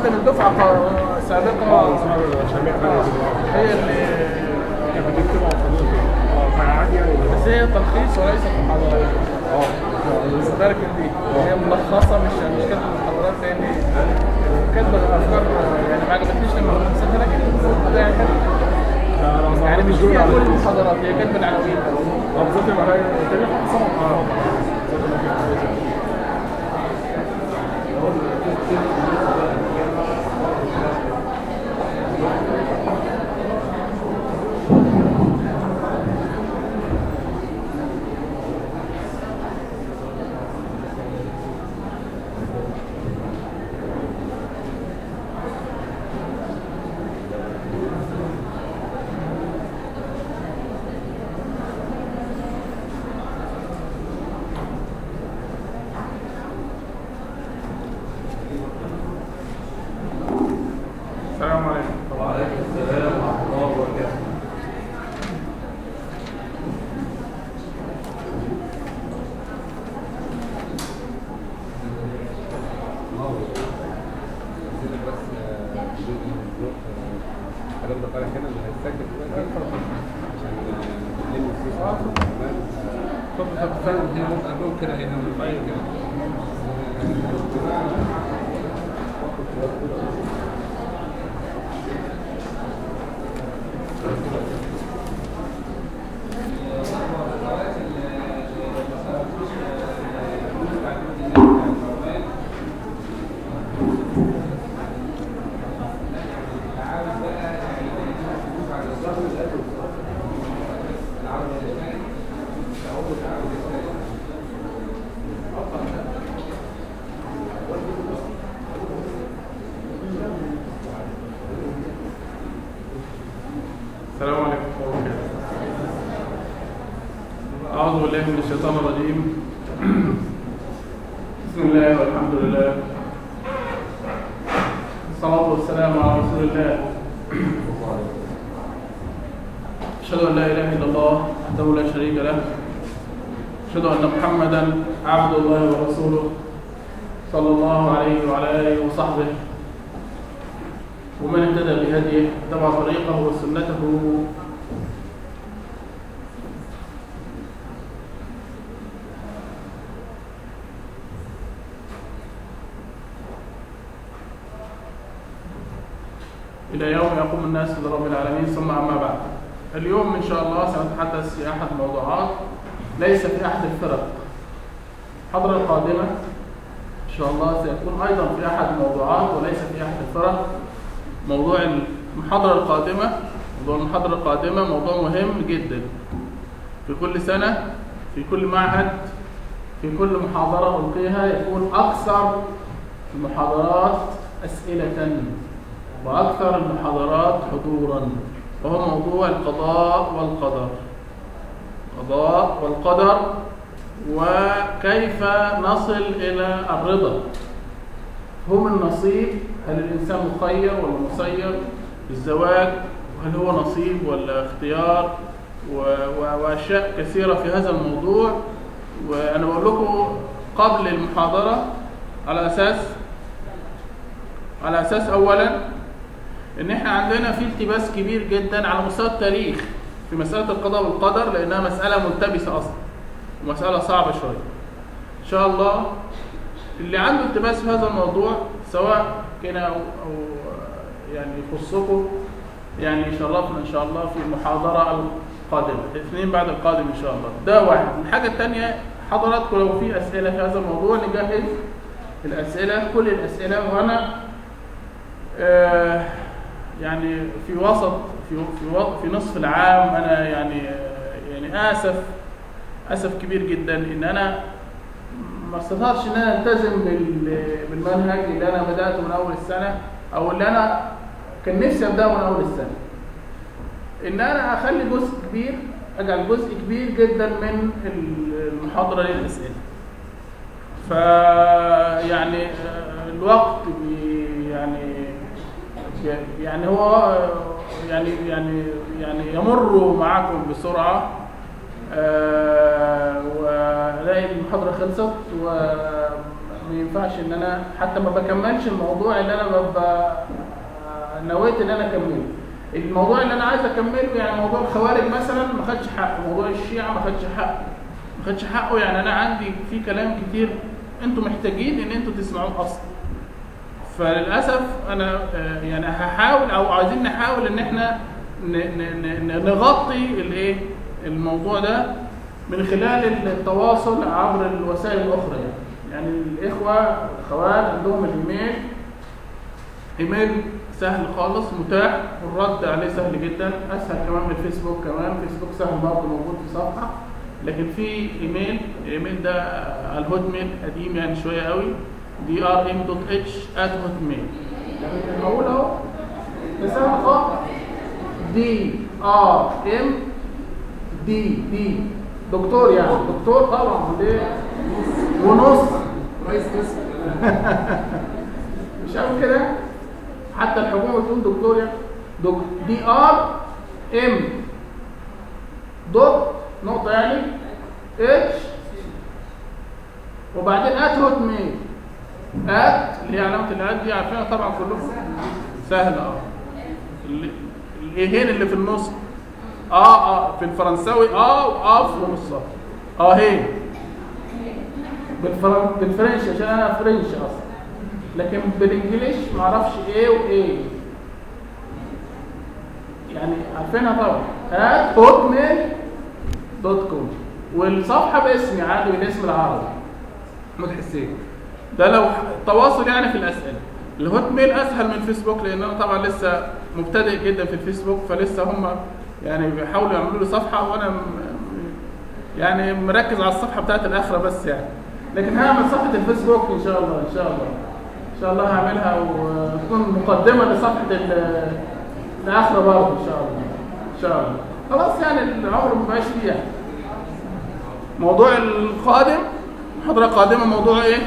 حد من دفعه قا- سابقه شميع خالد هي اللي كانت بتكتب على القناه اه فعادي يعني بس هي تلخيص وليست محاضرات اه خد بالك من دي هي ملخصه مش مش كاتبه محاضرات لان كاتبه افكار يعني ما عجبتنيش لما كنت مسكتها لكن المفروض يعني كانت يعني مش فيها كل المحاضرات هي كاتبه العناوين اه بالظبط يبقى هي تاني حصل اه السلام عليكم وعليكم السلام ورحمة الله وبركاته. حضرتك طالع هنا اللي هيسجل دلوقتي عشان نلم الفلوس تمام ممكن هنا الموبايل كده. السلام عليكم ورحمة الله وبركاته. أعوذ بالله من الشيطان الرجيم. بسم الله والحمد لله. الصلاة والسلام على رسول الله. أشهد أن لا إله إلا الله وحده لا شريك له. أشهد أن محمدا عبد الله ورسوله صلى الله عليه وعلى آله وصحبه ومن اهتدى بهديه اتبع طريقه وسنته إلى يوم يقوم الناس لرب العالمين ثم أما بعد اليوم إن شاء الله سنتحدث في أحد الموضوعات ليس في أحد الفرق الحضرة القادمة إن شاء الله سيكون أيضا في أحد الموضوعات وليس في أحد الفرق موضوع المحاضرة القادمة موضوع المحاضرة القادمة موضوع مهم جدا في كل سنة في كل معهد في كل محاضرة ألقيها يكون أكثر المحاضرات أسئلة وأكثر المحاضرات حضورا وهو موضوع القضاء والقدر القضاء والقدر وكيف نصل إلى الرضا هم النصيب هل الإنسان مخير ولا مسير بالزواج هل هو نصيب ولا اختيار و... و... وأشياء كثيرة في هذا الموضوع وأنا بقول لكم قبل المحاضرة على أساس على أساس أولا إن إحنا عندنا في التباس كبير جدا على مستوى التاريخ في مسألة القضاء والقدر لأنها مسألة ملتبسة أصلا ومسألة صعبة شوية إن شاء الله اللي عنده التباس في هذا الموضوع سواء كان أو, أو يعني يخصكم يعني يشرفنا إن شاء الله في المحاضرة القادمة الاثنين بعد القادم إن شاء الله ده واحد الحاجة الثانية حضراتكم لو في أسئلة في هذا الموضوع نجهز الأسئلة كل الأسئلة وأنا آه يعني في وسط في في, وسط في نصف العام أنا يعني آه يعني آسف أسف كبير جدا إن أنا ما استطعتش ان انا التزم بال- بالمنهج اللي انا بداته من اول السنه او اللي انا كان نفسي ابداه من اول السنه ان انا اخلي جزء كبير اجعل جزء كبير جدا من المحاضره للاسئله ف يعني آه، الوقت بي- يعني يعني هو يعني يعني يعني يمر معكم بسرعه آه، والاقي المحاضره خلصت ومن ما ينفعش ان انا حتى ما بكملش الموضوع اللي انا ببقى نويت ان انا اكمله الموضوع اللي انا عايز اكمله يعني موضوع الخوارج مثلا ما خدش حقه موضوع الشيعة ما خدش حقه ما خدش حقه يعني انا عندي في كلام كتير انتوا محتاجين ان انتوا تسمعوه اصلا فللاسف انا آه، يعني هحاول او عايزين نحاول ان احنا ن- ن- ن- نغطي الايه الموضوع ده من خلال التواصل عبر الوسائل الاخرى يعني يعني الاخوه الاخوات عندهم الايميل ايميل سهل خالص متاح والرد عليه سهل جدا اسهل كمان من الفيسبوك كمان فيسبوك سهل برضه موجود في صفحه لكن في ايميل الايميل ده على الهوت ميل قديم يعني شويه قوي دي ار ام دوت اتش ات هوت ميل هقول اهو ده سهل خالص دي ار ام دي دي دكتور يعني دكتور طبعا ليه ونص رئيس قسم مش قوي كده حتى الحكومه بتقول دكتور يعني دك دي ار ام دوت نقطه يعني اتش وبعدين ات هوت ميل ات اللي هي علامه الات دي عارفينها طبعا كلكم سهله اه ال- الايهين اللي في النص اه اه في الفرنساوي اه واه في نص اه هي بالفرن... بالفرنش عشان انا فرنش اصلا لكن بالانجليش ما اعرفش ايه وايه يعني عارفينها طبعا هات هوت ميل دوت كوم والصفحه باسمي عادي بالاسم العربي محمود حسين ده لو تواصل يعني في الاسئله الهوت ميل اسهل من الفيسبوك لان انا طبعا لسه مبتدئ جدا في الفيسبوك فلسه هم يعني بيحاولوا يعملوا لي صفحه وانا م- يعني مركز على الصفحه بتاعت الاخره بس يعني لكن هعمل صفحه الفيسبوك ان شاء الله ان شاء الله ان شاء الله هعملها وتكون مقدمه لصفحه ال- الاخره برضه ان شاء الله ان شاء الله خلاص يعني العمر ما بقاش فيه يعني. موضوع القادم محاضره قادمه موضوع ايه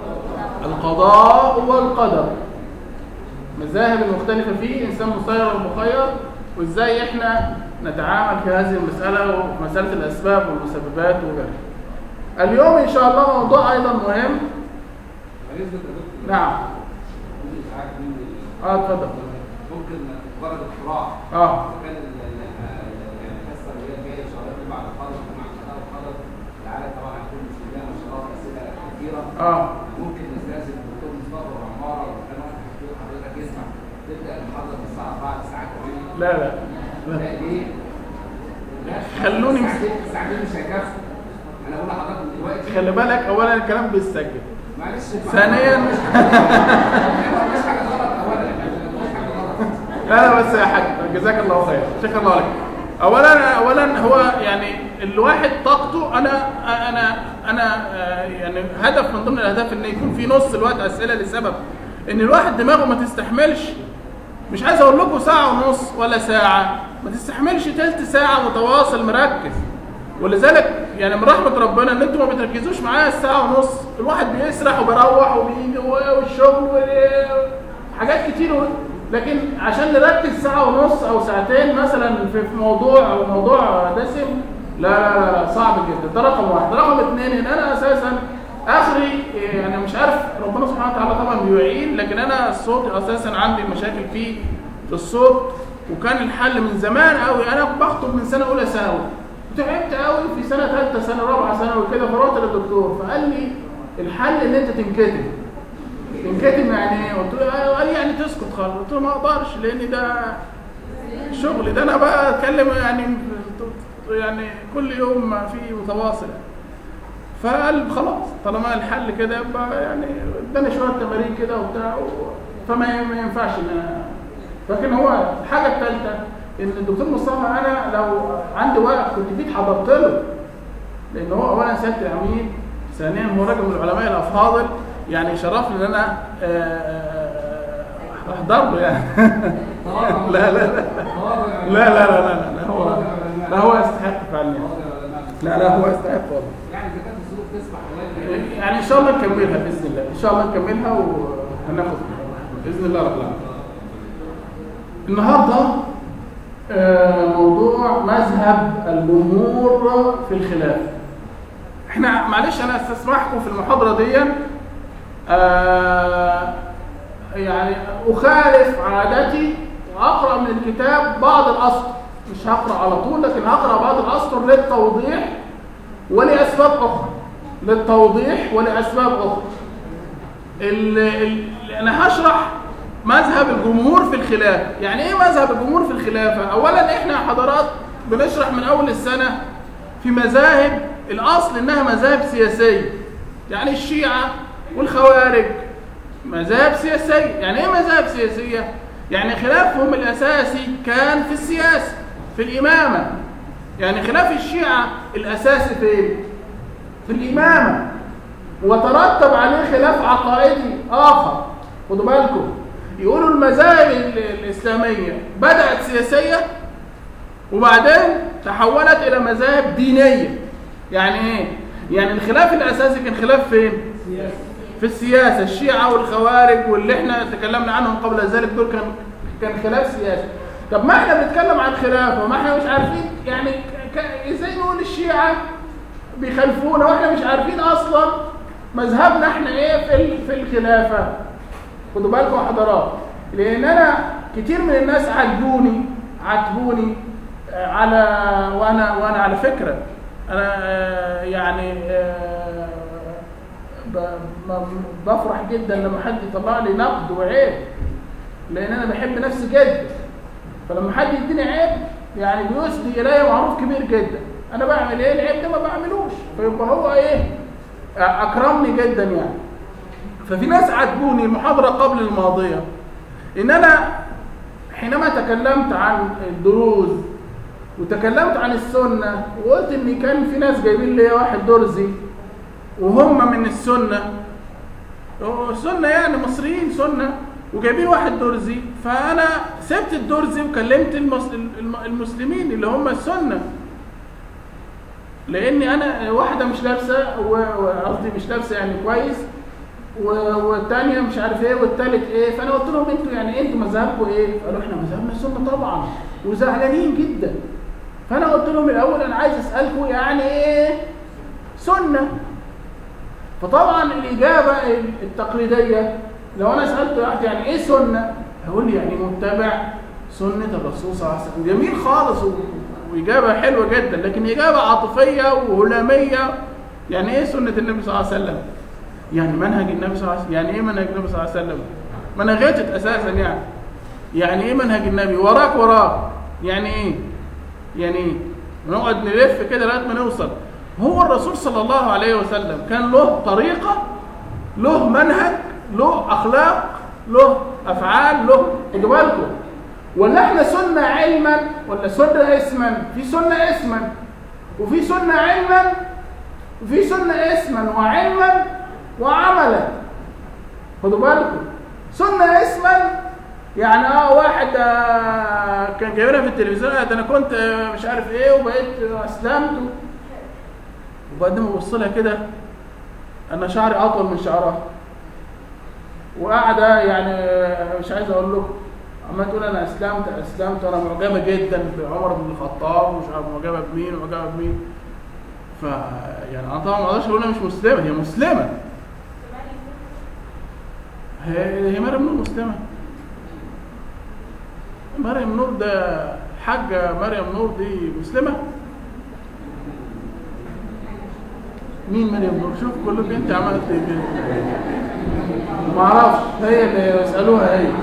القضاء والقدر المذاهب المختلفة فيه إنسان مسير ومخير وإزاي إحنا نتعامل في هذه المسألة ومسألة الأسباب والمسببات وغيرها. اليوم إن شاء الله موضوع أيضا مهم هنثبت يا دكتور نعم ممكن ساعات مني اه اتفضل ممكن مجرد اختراع اه اذا كان ال- ال- ال- الحصه اللي هي الجايه ان شاء الله تبقى على القدر مع قضاء القدر العالم طبعا هيكون بسم الله ما شاء الله اسئله كثيره اه ممكن نستاذن الدكتور مصطفى وعماره لو كان واحد حضرتك حضرتك يسمع تبدا المحاضره من الساعه 4 الساعه 8 لا لا لا لا ليه؟ لا خلوني- ساعتين ساعتين مش هيكفوا انا بقول لحضرتك دلوقتي خلي بالك أولا الكلام بيتسجل معلش ثانيا مفيش حاجه غلط اولا مفيش حاجه غلط لا لا بس يا حاج جزاك الله خير شكرا الله لك اولا اولا هو يعني الواحد طاقته انا انا انا آه، يعني هدف من ضمن الاهداف ان يكون في نص الوقت اسئله لسبب ان الواحد دماغه ما تستحملش مش عايز اقول لكم ساعه ونص ولا ساعه ما تستحملش تلت ساعه متواصل مركز ولذلك يعني من رحمه ربنا ان انتوا ما بتركزوش معايا الساعه ونص الواحد بيسرح وبيروح وبيجي والشغل وحاجات كتير و- لكن عشان نركز ساعه ونص او ساعتين مثلا في في موضوع او موضوع دسم لا لا لا, لا صعب جدا ده رقم واحد رقم اثنين ان انا اساسا اخري يعني مش عارف ربنا سبحانه وتعالى طبعا بيعين لكن انا الصوت اساسا عندي مشاكل فيه في الصوت وكان الحل من زمان قوي انا بخطب من سنه اولى ثانوي تعبت قوي في سنه ثالثه سنه رابعه ثانوي كده فرحت للدكتور فقال لي الحل ان انت تنكتب تنكتب يعني ايه؟ قلت له آه، قال لي يعني تسكت خالص قلت له ما اقدرش لان ده شغلي ده انا بقى اتكلم يعني يعني كل يوم ما في متواصل فقال خلاص طالما الحل كده يبقى يعني اداني شويه تمارين كده وبتاع و- فما ما ينفعش ان انا لكن هو الحاجه الثالثه ان الدكتور مصطفى انا لو عندي وقت كنت جيت حضرت له لان هو اولا سياده العميد ثانيا هو راجل من العلماء الافاضل يعني شرفني ان انا آه، آه، آه، احضر له يعني لا لا لا لا لا لا لا لا هو لا هو يستحق فعلا يعني. لا لا هو يستحق والله يعني اذا كانت الظروف تسمح والله يعني ان شاء الله نكملها باذن الله ان شاء الله نكملها وهناخد باذن الله رب العالمين النهارده آه، موضوع مذهب الجمهور في الخلاف احنا معلش انا استسمحكم في المحاضره دي آه يعني أخالف عادتي وأقرأ من الكتاب بعض الأسطر مش هقرأ على طول لكن هقرأ بعض الأسطر للتوضيح ولأسباب أخرى للتوضيح ولأسباب أخرى ال ال أنا هشرح مذهب الجمهور في الخلافة يعني إيه مذهب الجمهور في الخلافة؟ أولا إحنا حضرات بنشرح من أول السنة في مذاهب الأصل إنها مذاهب سياسية يعني الشيعة والخوارج مذاهب سياسية يعني ايه مذاهب سياسية؟ يعني خلافهم الأساسي كان في السياسة في الإمامة يعني خلاف الشيعة الأساسي فين؟ في الإمامة وترتب عليه خلاف عقائدي آخر خدوا بالكم يقولوا المذاهب ال- الإسلامية بدأت سياسية وبعدين تحولت إلى مذاهب دينية يعني إيه؟ يعني الخلاف الأساسي كان خلاف فين؟ في السياسة الشيعة والخوارج واللي احنا تكلمنا عنهم قبل ذلك دول كان كان خلاف سياسي طب ما احنا بنتكلم عن خلافه وما احنا مش عارفين يعني ك- ك- ازاي نقول الشيعة بيخالفونا واحنا مش عارفين اصلا مذهبنا احنا ايه في ال- في الخلافة خدوا بالكم يا حضرات لان انا كتير من الناس عاتبوني عاتبوني آه، على وانا وانا على فكرة انا آه، يعني آه، ب- ب- بفرح جدا لما حد يطلع لي نقد وعيب لان انا بحب نفسي جدا فلما حد يديني عيب يعني بيسدي الي معروف كبير جدا انا بعمل ايه العيب ده ما بعملوش فيبقى هو ايه اكرمني جدا يعني ففي ناس عاتبوني المحاضره قبل الماضيه ان انا حينما تكلمت عن الدروز وتكلمت عن السنه وقلت ان كان في ناس جايبين لي واحد درزي وهم من السنة سنة يعني مصريين سنة وجايبين واحد درزي فأنا سبت الدرزي وكلمت المس- الم- المسلمين اللي هم السنة لأني أنا واحدة مش لابسة و- وقصدي مش لابسة يعني كويس و- والتانية مش عارف ايه والتالت ايه فأنا قلت لهم انتوا يعني انتوا مذهبكم ايه؟ قالوا احنا مذهبنا السنة طبعا وزعلانين جدا فأنا قلت لهم الأول أنا عايز أسألكم يعني ايه سنة فطبعا الإجابة التقليدية لو أنا سألت واحد يعني إيه سنة؟ هيقول لي يعني متبع سنة الرسول صلى الله عليه وسلم جميل خالص و- وإجابة حلوة جدا لكن إجابة عاطفية وهلامية يعني إيه سنة النبي صلى الله عليه وسلم؟ يعني منهج النبي صلى الله عليه وسلم يعني إيه منهج النبي صلى الله عليه وسلم؟ ما أنا غيتت أساسا يعني يعني إيه منهج النبي؟ وراك وراك يعني إيه؟ يعني ايه نقعد نلف كده لغايه ما نوصل هو الرسول صلى الله عليه وسلم كان له طريقه له منهج له اخلاق له افعال له خدوا بالكم ولا احنا سنه علما ولا سنه اسما في سنه اسما وفي سنه علما وفي سنه اسما وعلما وعملا خدوا بالكم سنه اسما يعني اه واحد آه كان جايبنا في التلفزيون آه، ده انا كنت آه، مش عارف ايه وبقيت آه، اسلمت وبعدين ببص لها كده انا شعري اطول من شعرها وقاعده يعني آه، مش عايز اقول لكم عمال تقول انا اسلمت اسلمت وانا معجبه جدا بعمر بن الخطاب ومش عارف معجبه بمين ومعجبه بمين ف يعني انا طبعا ما اقدرش اقول انها مش مسلمه هي مسلمه هي هي مريم نور مسلمه مريم نور ده حاجة مريم نور دي مسلمة مين مريم نور شوف كلكم انت عملت ايه كده ما اعرفش هي اللي يسالوها هي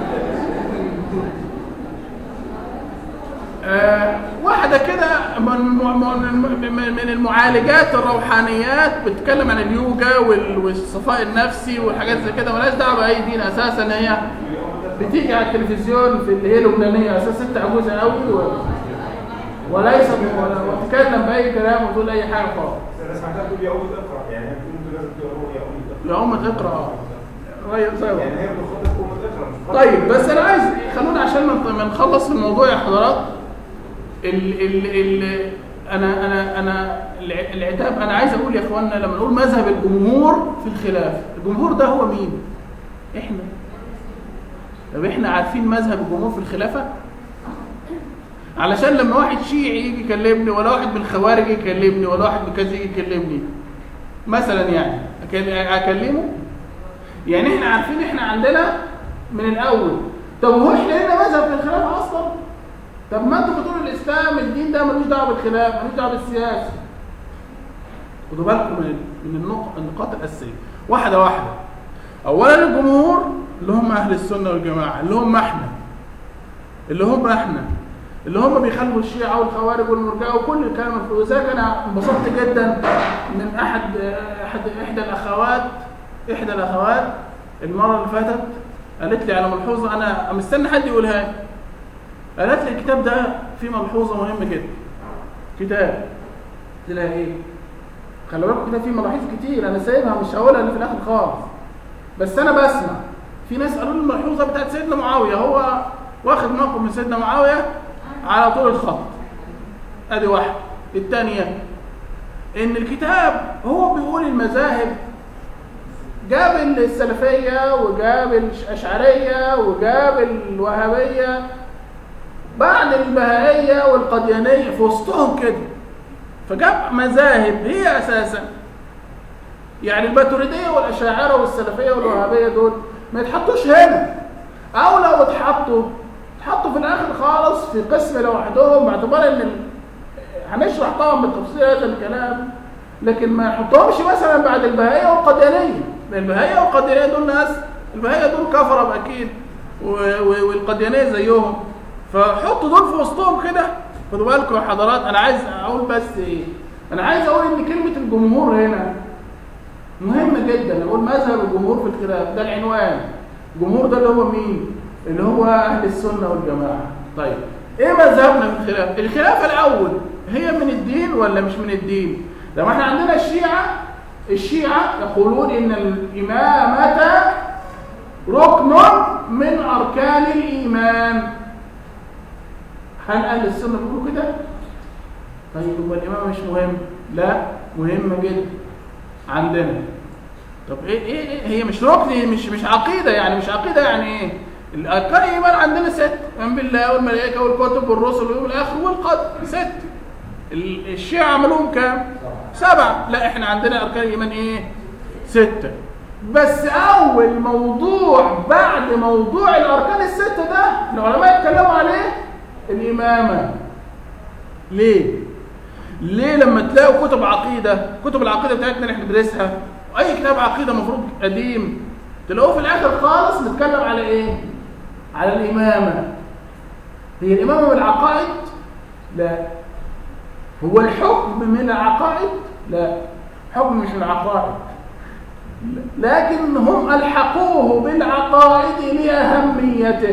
آه واحدة كده من, من, من من المعالجات الروحانيات بتتكلم عن اليوجا وال- والصفاء النفسي والحاجات زي كده مالهاش دعوة بأي دين أساسا هي بتيجي على التلفزيون في اللي هي لبنانية أساسا ست عجوزة قوي و... وليست ولا وتتكلم بأي كلام وتقول أي حاجة خالص انا سمعتها تقول يا امي اقرا يعني هي بتقول انتوا لازم تقروا يا امي اقرا يا أم تقرأ غير زي بعض. يعني هي بتخاطب امي اقرا مش خاطب- طيب بس انا عايز خلونا عشان ما ما نخلص في الموضوع يا حضرات ال ال ال انا انا انا الع- العتاب انا عايز اقول يا اخوانا لما نقول مذهب الجمهور في الخلاف الجمهور ده هو مين احنا طب احنا عارفين مذهب الجمهور في الخلافه علشان لما واحد شيعي يجي يكلمني ولا واحد من الخوارج يكلمني ولا واحد من كذا يجي يكلمني مثلا يعني أكل- اكلمه يعني احنا عارفين احنا عندنا من الاول طب هو احنا لنا مذهب في الخلاف اصلا طب ما انتوا بتقولوا الاسلام الدين ده ملوش دعوه بالخلاف ملوش دعوه بالسياسه خدوا بالكم من من النق- النقاط الاساسيه واحده واحده اولا الجمهور اللي هم اهل السنه والجماعه اللي هم احنا اللي هم احنا اللي هم بيخالفوا الشيعه والخوارج والمرجئه وكل الكلام الف- وذلك انا انبسطت جدا من احد احد احدى الاخوات احدى الاخوات المره اللي فاتت قالت لي على ملحوظه انا مستني حد يقولها لي قالت لي الكتاب ده فيه ملحوظه مهمه جدا كتاب قلت لها ايه خلي بالكم كده فيه ملاحظ كتير انا سايبها مش هقولها اللي في الاخر خالص بس انا بسمع في ناس قالوا لي الملحوظه بتاعت سيدنا معاويه هو واخد موقف من سيدنا معاويه على طول الخط ادي واحده الثانيه ان الكتاب هو بيقول المذاهب جاب السلفيه وجاب الاشعريه وجاب الوهابيه بعد البهائيه والقديانيه في وسطهم كده فجاب مذاهب هي اساسا يعني الباتريديه والاشاعره والسلفيه والوهابيه دول ما يتحطوش هنا او لو اتحطوا اتحطوا في الاخر خالص في قسم لوحدهم باعتبار ان ال... هنشرح طبعا بالتفصيل هذا الكلام لكن ما يحطهمش مثلا بعد البهائيه والقديانيه لان البهائيه والقديانيه دول ناس البهائيه دول كفره اكيد و... و... والقديانيه زيهم فحطوا دول في وسطهم كده خدوا بالكم يا حضرات انا عايز اقول بس ايه انا عايز اقول ان كلمه الجمهور هنا مهمه جدا اقول مذهب الجمهور في الخلاف ده العنوان الجمهور ده اللي هو مين اللي هو اهل السنه والجماعه طيب ايه مذهبنا في الخلاف الخلافه الاول هي من الدين ولا مش من الدين لما احنا عندنا الشيعه الشيعه يقولون ان الامامه ركن من اركان الايمان هل اهل السنه بيقولوا كده طيب يبقى الامامه مش مهم لا مهمه جدا عندنا طب ايه ايه, إيه هي مش ركن مش مش عقيده يعني مش عقيده يعني ايه الاركان الايمان عندنا ست ايمان بالله والملائكه والكتب والرسل واليوم الاخر والقدر ست ال- الشيعة عملوهم كام سبعة لا احنا عندنا اركان الايمان ايه ستة بس اول موضوع بعد موضوع الاركان الستة ده العلماء اتكلموا عليه الامامة ليه ليه لما تلاقوا كتب عقيدة كتب العقيدة بتاعتنا اللي احنا بندرسها اي كتاب عقيدة مفروض قديم تلاقوه في الاخر خالص نتكلم على ايه على الامامة هي الامامة من العقائد لا هو الحكم من العقائد لا حكم مش من العقائد لكن هم ألحقوه بالعقائد لأهميته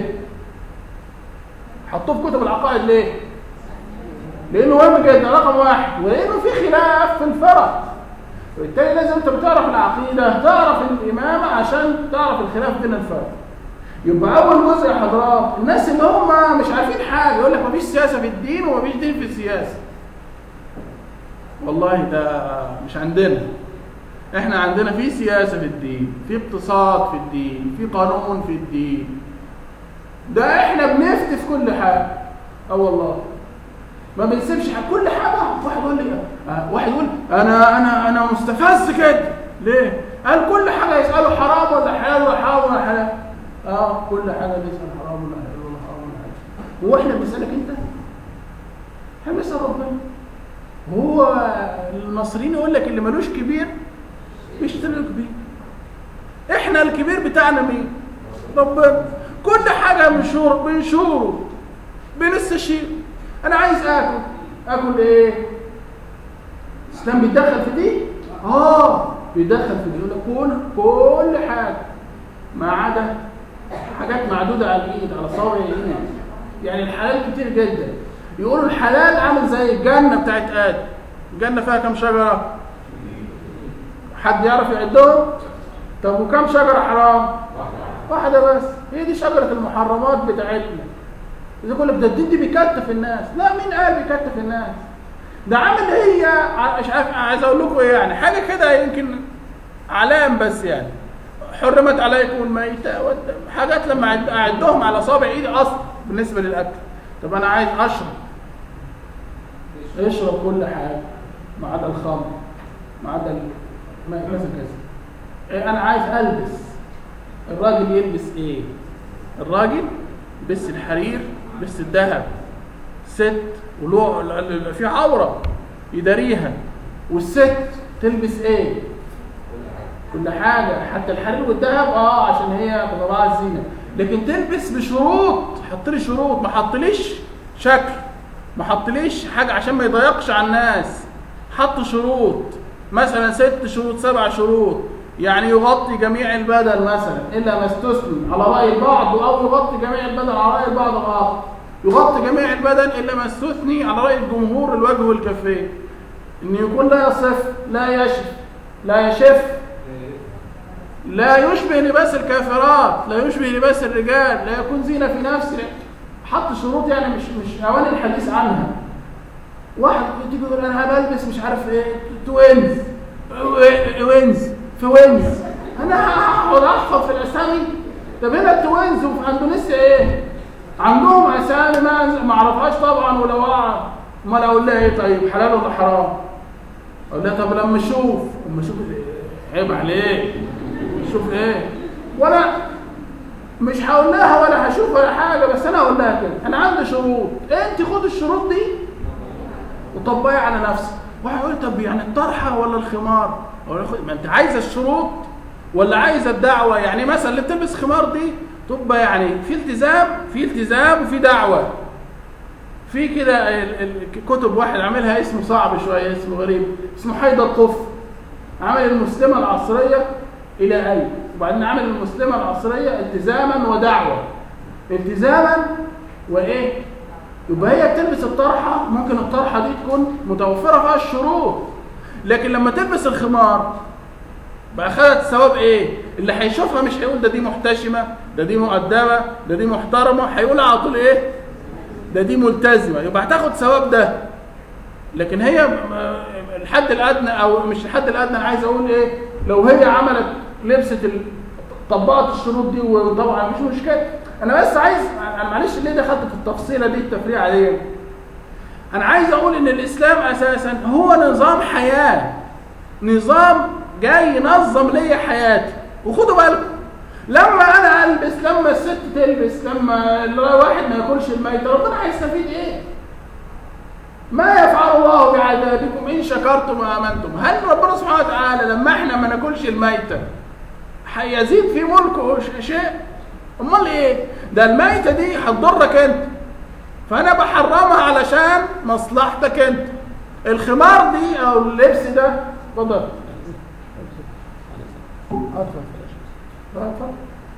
حطوه في كتب العقائد ليه؟ لأنه مهم جدا رقم واحد ولأنه في خلاف في الفرق وبالتالي لازم أنت بتعرف العقيدة تعرف الإمامة عشان تعرف الخلاف بين الفرق يبقى أول جزء يا حضرات الناس اللي هم مش عارفين حاجة يقول لك مفيش سياسة في الدين ومفيش دين في السياسة والله ده مش عندنا احنا عندنا في سياسة في الدين في اقتصاد في الدين في قانون في الدين ده احنا بنفتي في كل حاجة اه والله ما بنسيبش حاجة. كل حاجة واحد يقول لي اه واحد يقول انا انا انا مستفز كده ليه؟ قال كل حاجة يسأله حرام ولا حلال ولا حرام ولا حلال اه كل حاجة بيسأل حرام ولا حلال ولا حرام ولا حلال هو احنا بنسألك انت؟ احنا بنسأل ربنا هو المصريين يقول لك اللي ملوش كبير بيشتري له كبير احنا الكبير بتاعنا مين ربنا كل حاجه بنشور بنشوره بنستشير انا عايز اكل اكل ايه الاسلام بيتدخل في دي اه بيتدخل في دي يقول لك كل كل حاجه ما عدا حاجات معدوده على الايد على صابع الايد يعني الحلال كتير جدا يقولوا الحلال عامل زي الجنه بتاعت ادم الجنه فيها كام شجره حد يعرف يعدهم طب وكم شجره حرام واحده بس هي دي شجره المحرمات بتاعتنا اذا يقول لك ده الدين دي بيكتف الناس لا مين قال بيكتف الناس ده عامل هي ع- مش عارف عايز اقول لكم ايه يعني حاجه كده يمكن علام بس يعني حرمت عليكم الميتة والدم حاجات لما أعد- اعدهم على صابع ايدي اصلا بالنسبه للاكل طب انا عايز اشرب اشرب كل حاجه ما عدا الخمر ما عدا ال- ما- مثلا كذا إيه انا عايز البس الراجل يلبس ايه الراجل يلبس الحرير يلبس الذهب ست وله ال- ال- في عوره يداريها والست تلبس ايه كل حاجه حتى الحرير والذهب اه عشان هي بطبيعه الزينه لكن تلبس بشروط حط لي شروط ما حطليش شكل ما حطليش حاجه عشان ما يضيقش على الناس حط شروط مثلا ست شروط سبع شروط يعني يغطي جميع البدن مثلا الا ما استثني على راي البعض او يغطي جميع البدن على راي البعض الاخر يغطي جميع البدن الا ما استثني على راي الجمهور الوجه والكفين ان يكون لا يصف لا يشف لا يشف لا يشبه لباس الكافرات لا يشبه لباس الرجال لا يكون زينة في نفسه حط شروط يعني مش مش اوان الحديث عنها واحد تيجي يقول انا بلبس مش عارف ايه توينز وينز في وينز انا هقعد احفظ في الاسامي طب هنا التوينز وفي اندونيسيا ايه عندهم اسامي ما ما اعرفهاش طبعا ولو اعرف امال اقول لها ايه طيب حلال ولا حرام اقول لها طب لما اشوف لما اشوف إيه؟ عيب عليك شوف ايه وانا مش هقول لها ولا هشوف ولا حاجه بس انا هقول لها كده انا عندي شروط انت خد الشروط دي وطبقي على نفسك واحد يقول طب يعني الطرحه ولا الخمار اقول له خد- ما انت عايزه الشروط ولا عايزه الدعوه يعني مثلا اللي بتلبس خمار دي تبقى يعني في التزام في التزام وفي دعوه في كده ال- ال- كتب واحد عاملها اسمه صعب شويه اسمه غريب اسمه حيدر الطف عمل المسلمه العصريه الى اين وبعدين عمل المسلمه العصريه التزاما ودعوه التزاما وايه يبقى هي بتلبس الطرحه ممكن الطرحه دي تكون متوفره فيها الشروط لكن لما تلبس الخمار بقى خدت ثواب ايه اللي هيشوفها مش هيقول ده دي محتشمه ده دي مؤدبه ده دي محترمه هيقول على طول ايه ده دي ملتزمه يبقى هتاخد ثواب ده لكن هي م- الحد الادنى او مش الحد الادنى انا عايز اقول ايه لو هي عملت لبست ال... طبقت الشروط دي وطبعا مش مشكله انا بس عايز أنا معلش ليه دخلت في التفصيله دي التفريعه دي انا عايز اقول ان الاسلام اساسا هو نظام حياه نظام جاي ينظم لي حياتي وخدوا بالكم لما انا البس لما الست تلبس لما الواحد ما ياكلش الميت ربنا هيستفيد ايه ما يفعل الله بعذابكم ان شكرتم وامنتم هل ربنا سبحانه وتعالى لما احنا ما ناكلش الميته هيزيد في ملكه ش- شيء امال ايه ده الميته دي هتضرك انت فانا بحرمها علشان مصلحتك انت الخمار دي او اللبس ده اتفضل اتفضل اتفضل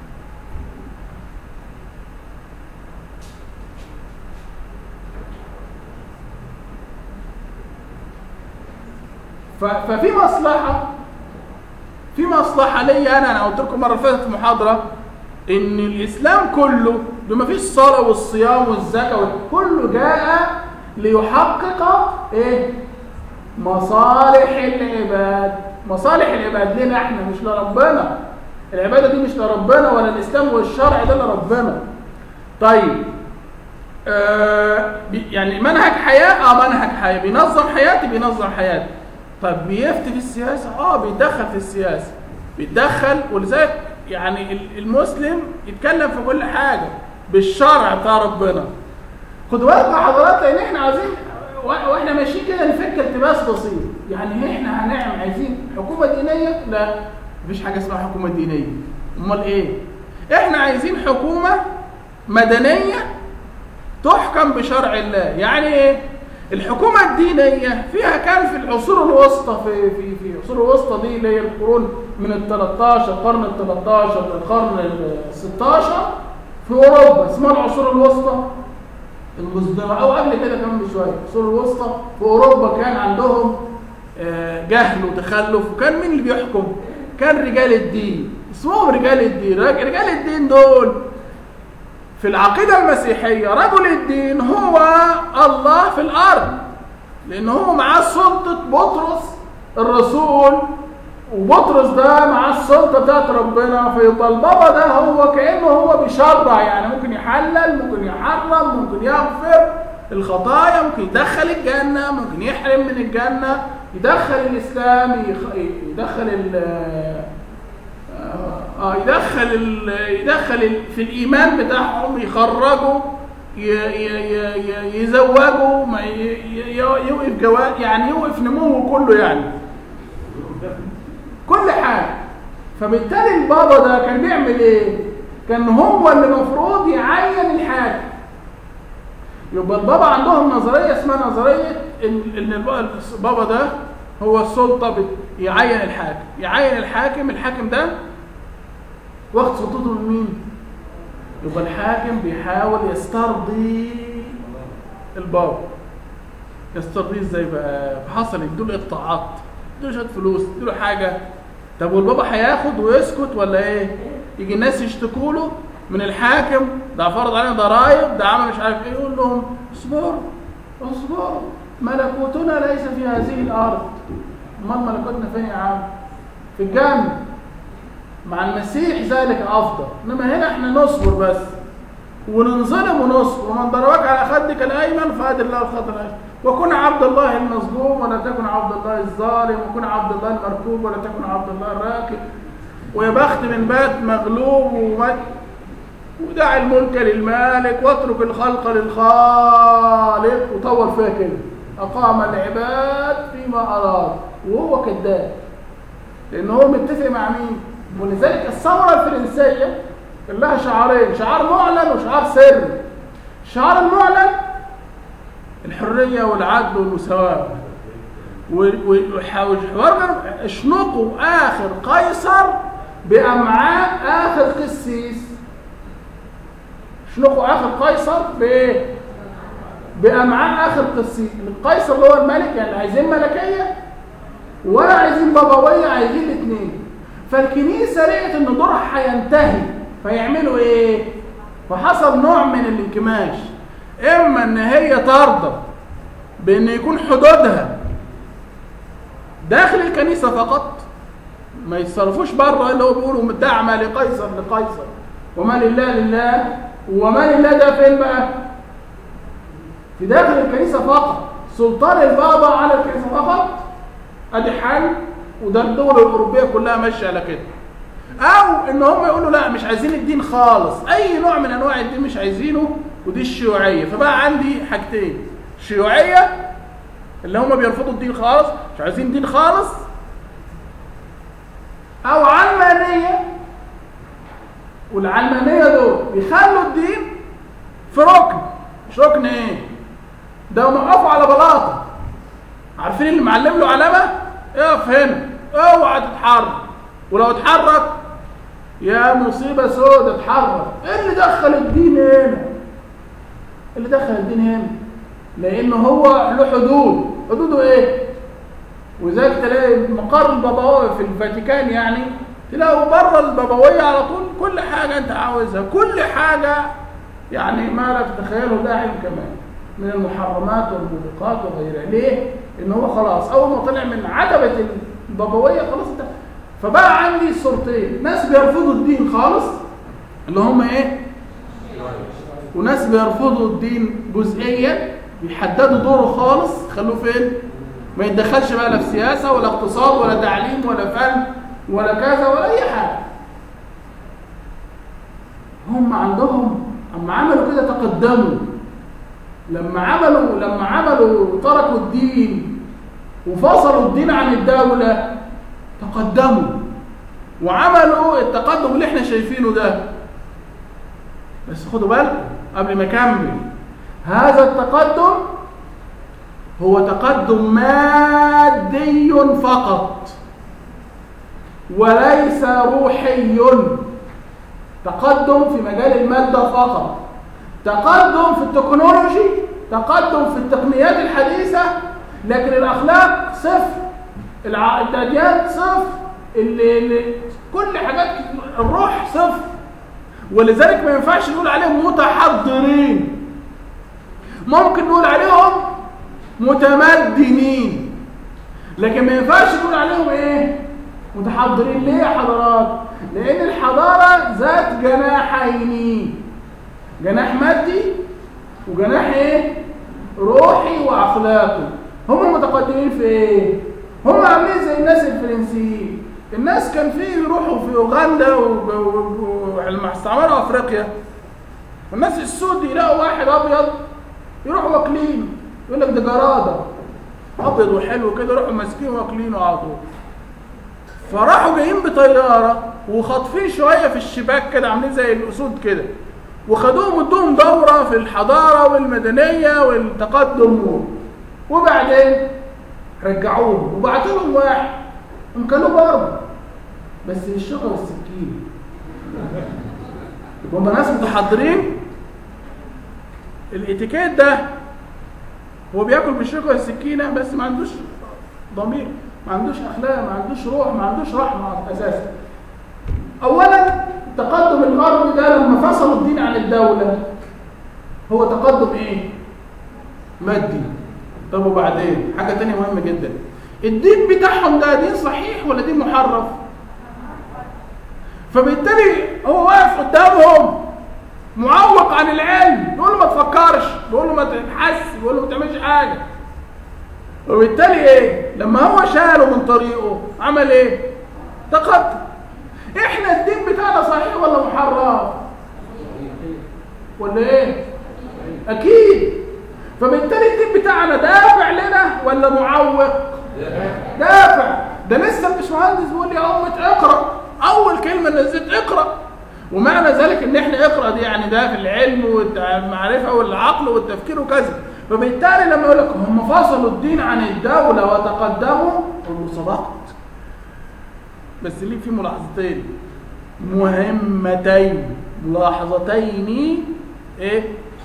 ف- ففي مصلحة في مصلحة ليا أنا أنا قلت لكم مرة اللي فاتت في محاضرة إن الإسلام كله بما فيه الصلاة والصيام والزكاة وال- كله جاء ليحقق إيه؟ مصالح العباد مصالح العباد لنا احنا مش لربنا العبادة دي مش لربنا ولا الإسلام والشرع ده لربنا طيب آه بي- يعني منهج حياة اه منهج حياة بينظم حياتي بينظم حياتي طب بيفتي في السياسة اه بيتدخل في السياسة بيتدخل ولذلك يعني ال- المسلم يتكلم في كل حاجة بالشرع بتاع ربنا خدوا بالكم يا حضرات لان احنا عايزين وا- واحنا ماشيين كده نفك التباس بسيط يعني احنا هنعمل عايزين حكومه دينيه لا مفيش حاجه اسمها حكومه دينيه امال ايه احنا عايزين حكومه مدنيه تحكم بشرع الله يعني ايه الحكومة الدينية فيها كان في العصور الوسطى في في في العصور الوسطى دي اللي هي القرون من ال 13 القرن ال 13 للقرن ال 16 في اوروبا اسمها العصور الوسطى المصدرة او قبل كده كمان بشوية العصور الوسطى في اوروبا كان عندهم آه، جهل وتخلف وكان مين اللي بيحكم؟ كان رجال الدين اسمهم رجال الدين رجال الدين دول في العقيدة المسيحية رجل الدين هو الله في الأرض لأن هو معاه سلطة بطرس الرسول وبطرس ده معاه السلطة بتاعت ربنا فيبقى البابا ده هو كأنه هو بيشرع يعني ممكن يحلل ممكن يحرم ممكن يغفر الخطايا ممكن يدخل الجنة ممكن يحرم من الجنة يدخل الإسلام يخ- يدخل ال- آه، اه يدخل ال... يدخل ال... في الايمان بتاعهم يخرجوا ي... ي... ي... ي... يزوجوا ما ي... ي... يوقف جواز يعني يوقف نموه كله يعني كل حاجه فبالتالي البابا ده كان بيعمل ايه كان هو اللي المفروض يعين الحاكم يبقى البابا عندهم نظريه اسمها نظريه ان ان الب- البابا ده هو السلطه بت- يعين الحاكم يعين الحاكم الحاكم ده واخد سلطته من مين يبقى الحاكم بيحاول يسترضي البابا يسترضيه ازاي بقى فحصل يدوله اقطاعات يدوله شويه فلوس يدوله حاجه طب والبابا هياخد ويسكت ولا ايه يجي الناس يشتكوا له من الحاكم ده فرض علينا ضرائب ده عمل مش عارف ايه يقول لهم اصبروا اصبروا ملكوتنا ليس في هذه الارض امال ملكوتنا فين يا عم في الجنه مع المسيح ذلك افضل انما هنا احنا نصبر بس وننظلم ونصبر ومن ضربك على خدك الايمن فادر الله الخط الايمن وكن عبد الله المظلوم ولا تكن عبد الله الظالم وكن عبد الله المركوب ولا تكن عبد الله الراكب ويا بخت من بات مغلوب ومات ودع الملك للمالك واترك الخلق للخالق وطول فيها كده اقام العباد فيما اراد وهو كذاب لان هو متفق مع مين ولذلك الثوره الفرنسيه كان لها شعارين شعار معلن وشعار سري الشعار المعلن الحريه والعدل والمساواه وحاول اشنقوا اخر قيصر بامعاء اخر قسيس اشنقوا اخر قيصر بايه بامعاء اخر قسيس القيصر اللي هو الملك يعني عايزين ملكيه ولا عايزين بابويه عايزين الاثنين فالكنيسه لقت ان دورها هينتهي فيعملوا ايه فحصل نوع من الانكماش اما ان هي ترضى بان يكون حدودها داخل الكنيسه فقط ما يتصرفوش بره اللي هو بيقولوا دعم لقيصر لقيصر وما لله لله وما لله ده فين بقى في داخل الكنيسه فقط سلطان البابا على الكنيسه فقط ادي حل وده الدول الاوروبيه كلها ماشيه على كده او ان هم يقولوا لا مش عايزين الدين خالص اي نوع من انواع الدين مش عايزينه ودي الشيوعيه فبقى عندي حاجتين شيوعيه اللي هم بيرفضوا الدين خالص مش عايزين دين خالص او علمانيه والعلمانيه دول بيخلوا الدين في ركن مش ركن ايه ده موقفوا على بلاطه عارفين اللي معلم له علامه اقف هنا اوعى تتحرك ولو اتحرك يا مصيبه سودة اتحرك ايه اللي دخل الدين هنا إيه اللي دخل الدين هنا لان هو له حدود حدوده ايه وذلك تلاقي مقر البابويه في الفاتيكان يعني تلاقوا بره البابويه على طول كل حاجه انت عاوزها كل حاجه يعني ما لا تتخيله داعم كمان من المحرمات والموبقات وغيرها ليه ان هو خلاص اول ما طلع من عتبه البابويه خلاص انت فبقى عندي صورتين ناس بيرفضوا الدين خالص اللي هم ايه وناس بيرفضوا الدين جزئيا بيحددوا دوره خالص خلوه فين ما يتدخلش بقى لا في سياسه ولا اقتصاد ولا تعليم ولا فن ولا كذا ولا اي حاجه هم عندهم اما عملوا كده تقدموا لما عملوا لما عملوا تركوا الدين وفصلوا الدين عن الدوله تقدموا وعملوا التقدم اللي احنا شايفينه ده بس خدوا بالكم قبل ما اكمل هذا التقدم هو تقدم مادي فقط وليس روحي تقدم في مجال المادة فقط تقدم في التكنولوجي تقدم في التقنيات الحديثة لكن الأخلاق صفر الأديان صفر اللي اللي كل حاجات الروح صفر ولذلك ما ينفعش نقول عليهم متحضرين ممكن نقول عليهم متمدنين لكن ما ينفعش نقول عليهم ايه متحضرين ليه يا حضرات لان الحضاره ذات جناحين جناح مادي وجناح ايه روحي واخلاقي هم متقدمين في ايه هم عاملين زي الناس الفرنسيين الناس كان في يروحوا في اوغندا ولما استعمروا افريقيا والناس السود يلاقوا واحد ابيض يروحوا واكلين يقول لك ده جراده ابيض وحلو كده يروحوا ماسكين واكلينه على طول فراحوا جايين بطياره وخاطفين شويه في الشباك كده عاملين زي الاسود كده وخدوهم ودوهم دوره في الحضاره والمدنيه والتقدم وبعدين رجعوهم وبعتوا لهم واحد هم كانوا برضه بس الشوكه والسكين يبقى هم ناس متحضرين الاتيكيت ده هو بياكل بالشوكه والسكينه بس ما عندوش ضمير ما عندوش اخلاق ما عندوش روح ما عندوش رحمه اساسا اولا التقدم الغربي ده لما فصلوا الدين عن الدوله هو تقدم ايه مادي طب وبعدين حاجه تانية مهمه جدا الدين بتاعهم ده دين صحيح ولا دين محرف فبالتالي هو واقف قدامهم معوق عن العلم يقول له ما تفكرش يقول له ما تبحث يقول له ما تعملش حاجه وبالتالي ايه لما هو شاله من طريقه عمل ايه تقدم احنا الدين بتاعنا صحيح ولا محرف ولا ايه اكيد فبالتالي الدين بتاعنا دافع لنا ولا معوق دافع ده لسه الباشمهندس بيقول لي يا امة اقرا اول كلمه نزلت اقرا ومعنى ذلك ان احنا اقرا دي يعني ده في العلم والمعرفه والعقل والتفكير وكذا فبالتالي لما يقول لك هم فصلوا الدين عن الدوله وتقدموا قل له صدقت بس ليه في ملاحظتين مهمتين ملاحظتين ايه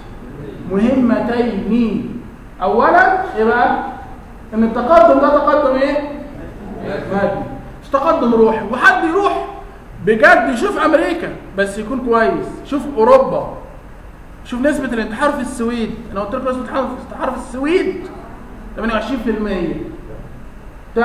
مهمتين اولا ايه بقى ان التقدم ده تقدم ايه مادي مش تقدم روحي وحد يروح بجد يشوف امريكا بس يكون كويس شوف اوروبا شوف نسبة الانتحار في السويد انا قلت لكم نسبة الانتحار في السويد 28%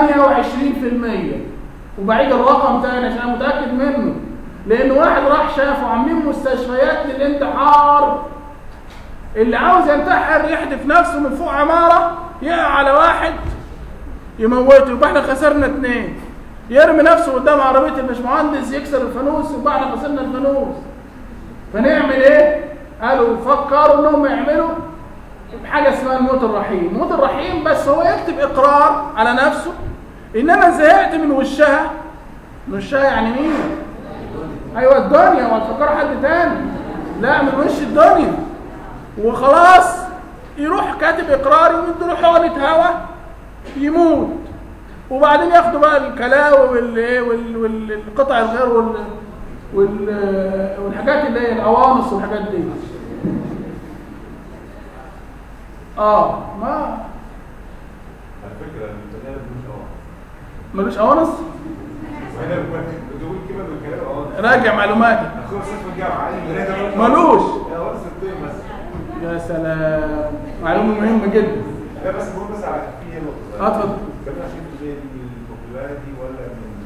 28% وبعيد الرقم تاني عشان انا متأكد منه لان واحد راح شافه عاملين مستشفيات للانتحار اللي عاوز ينتحر يحدف نفسه من فوق عمارة يقع على واحد يموته يبقى احنا خسرنا اتنين يرمي نفسه قدام عربية الباشمهندس يكسر الفانوس يبقى احنا خسرنا الفانوس فنعمل ايه؟ قالوا فكروا انهم يعملوا حاجة اسمها الموت الرحيم الموت الرحيم بس هو يكتب اقرار على نفسه ان انا زهقت من وشها من وشها يعني مين؟ ايوه الدنيا وهتفكروا حد تاني لا من وش الدنيا وخلاص يروح كاتب اقرار يمد له حقنه هوا يموت وبعدين ياخدوا بقى الكلاوي والايه والقطع الغير وال وال والحاجات اللي هي القوانص والحاجات دي اه ما على فكره الانترنت مش اه ملوش قوانص وانا بتقول كلمه من الكلام اه راجع معلوماتك اخويا في الجامعه عادي ملوش. يا ورث الطين بس يا سلام معلومه مهمه جدا لا بس بقول بس على في نقطه اه اتفضل كم 20% دي من البوبولاريتي ولا من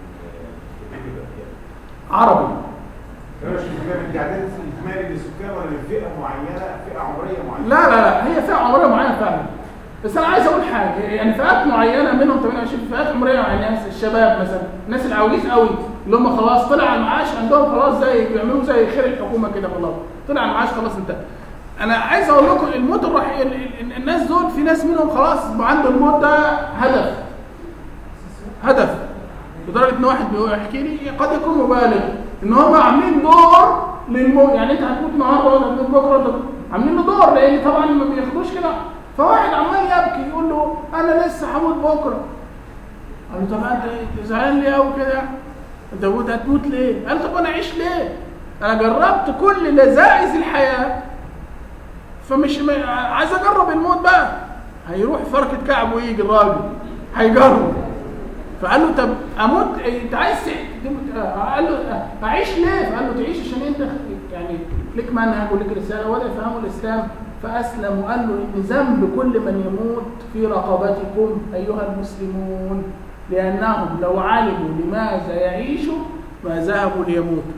عربي 20% من التعداد الاجمالي للسكان ولا من فئه معينه فئه عمريه معينه لا لا لا هي فئه عمريه معينه فعلا بس انا عايز اقول حاجه يعني فئات معينه منهم 28 فئات عمريه معينه الناس الشباب مثلا الناس العواجيز قوي اللي هم خلاص طلع المعاش عندهم خلاص زي بيعملوا زي خير الحكومه كده خلاص طلع المعاش خلاص انتهى انا عايز اقول لكم الموت الرحيم ال- ال- الناس دول في ناس منهم خلاص عنده الموت ده هدف هدف لدرجه ان واحد بيحكي لي قد يكون مبالغ ان هم عاملين دور للموت يعني انت هتموت النهارده ولا هتموت بكره ولا عاملين له دور لان طبعا ما بياخدوش كده فواحد عمال يبكي يقول له انا لسه هموت بكره قال له طب انت إنت زعلان ليه قوي كده انت هتموت هتموت ليه قال طب انا اعيش ليه انا جربت كل لذائذ الحياه فمش م... عايز اجرب الموت بقى هيروح فركة كعب ويجي الراجل هيجرب فقال له طب اموت إيه، انت عايز ت- تموت آه، قال له آه، اعيش ليه فقال له تعيش عشان انت يعني ليك منهج وليك رساله ولا يفهموا الاسلام فاسلم وقال له ان ذنب كل من يموت في رقبتكم ايها المسلمون لانهم لو علموا لماذا يعيشوا ما ذهبوا ليموتوا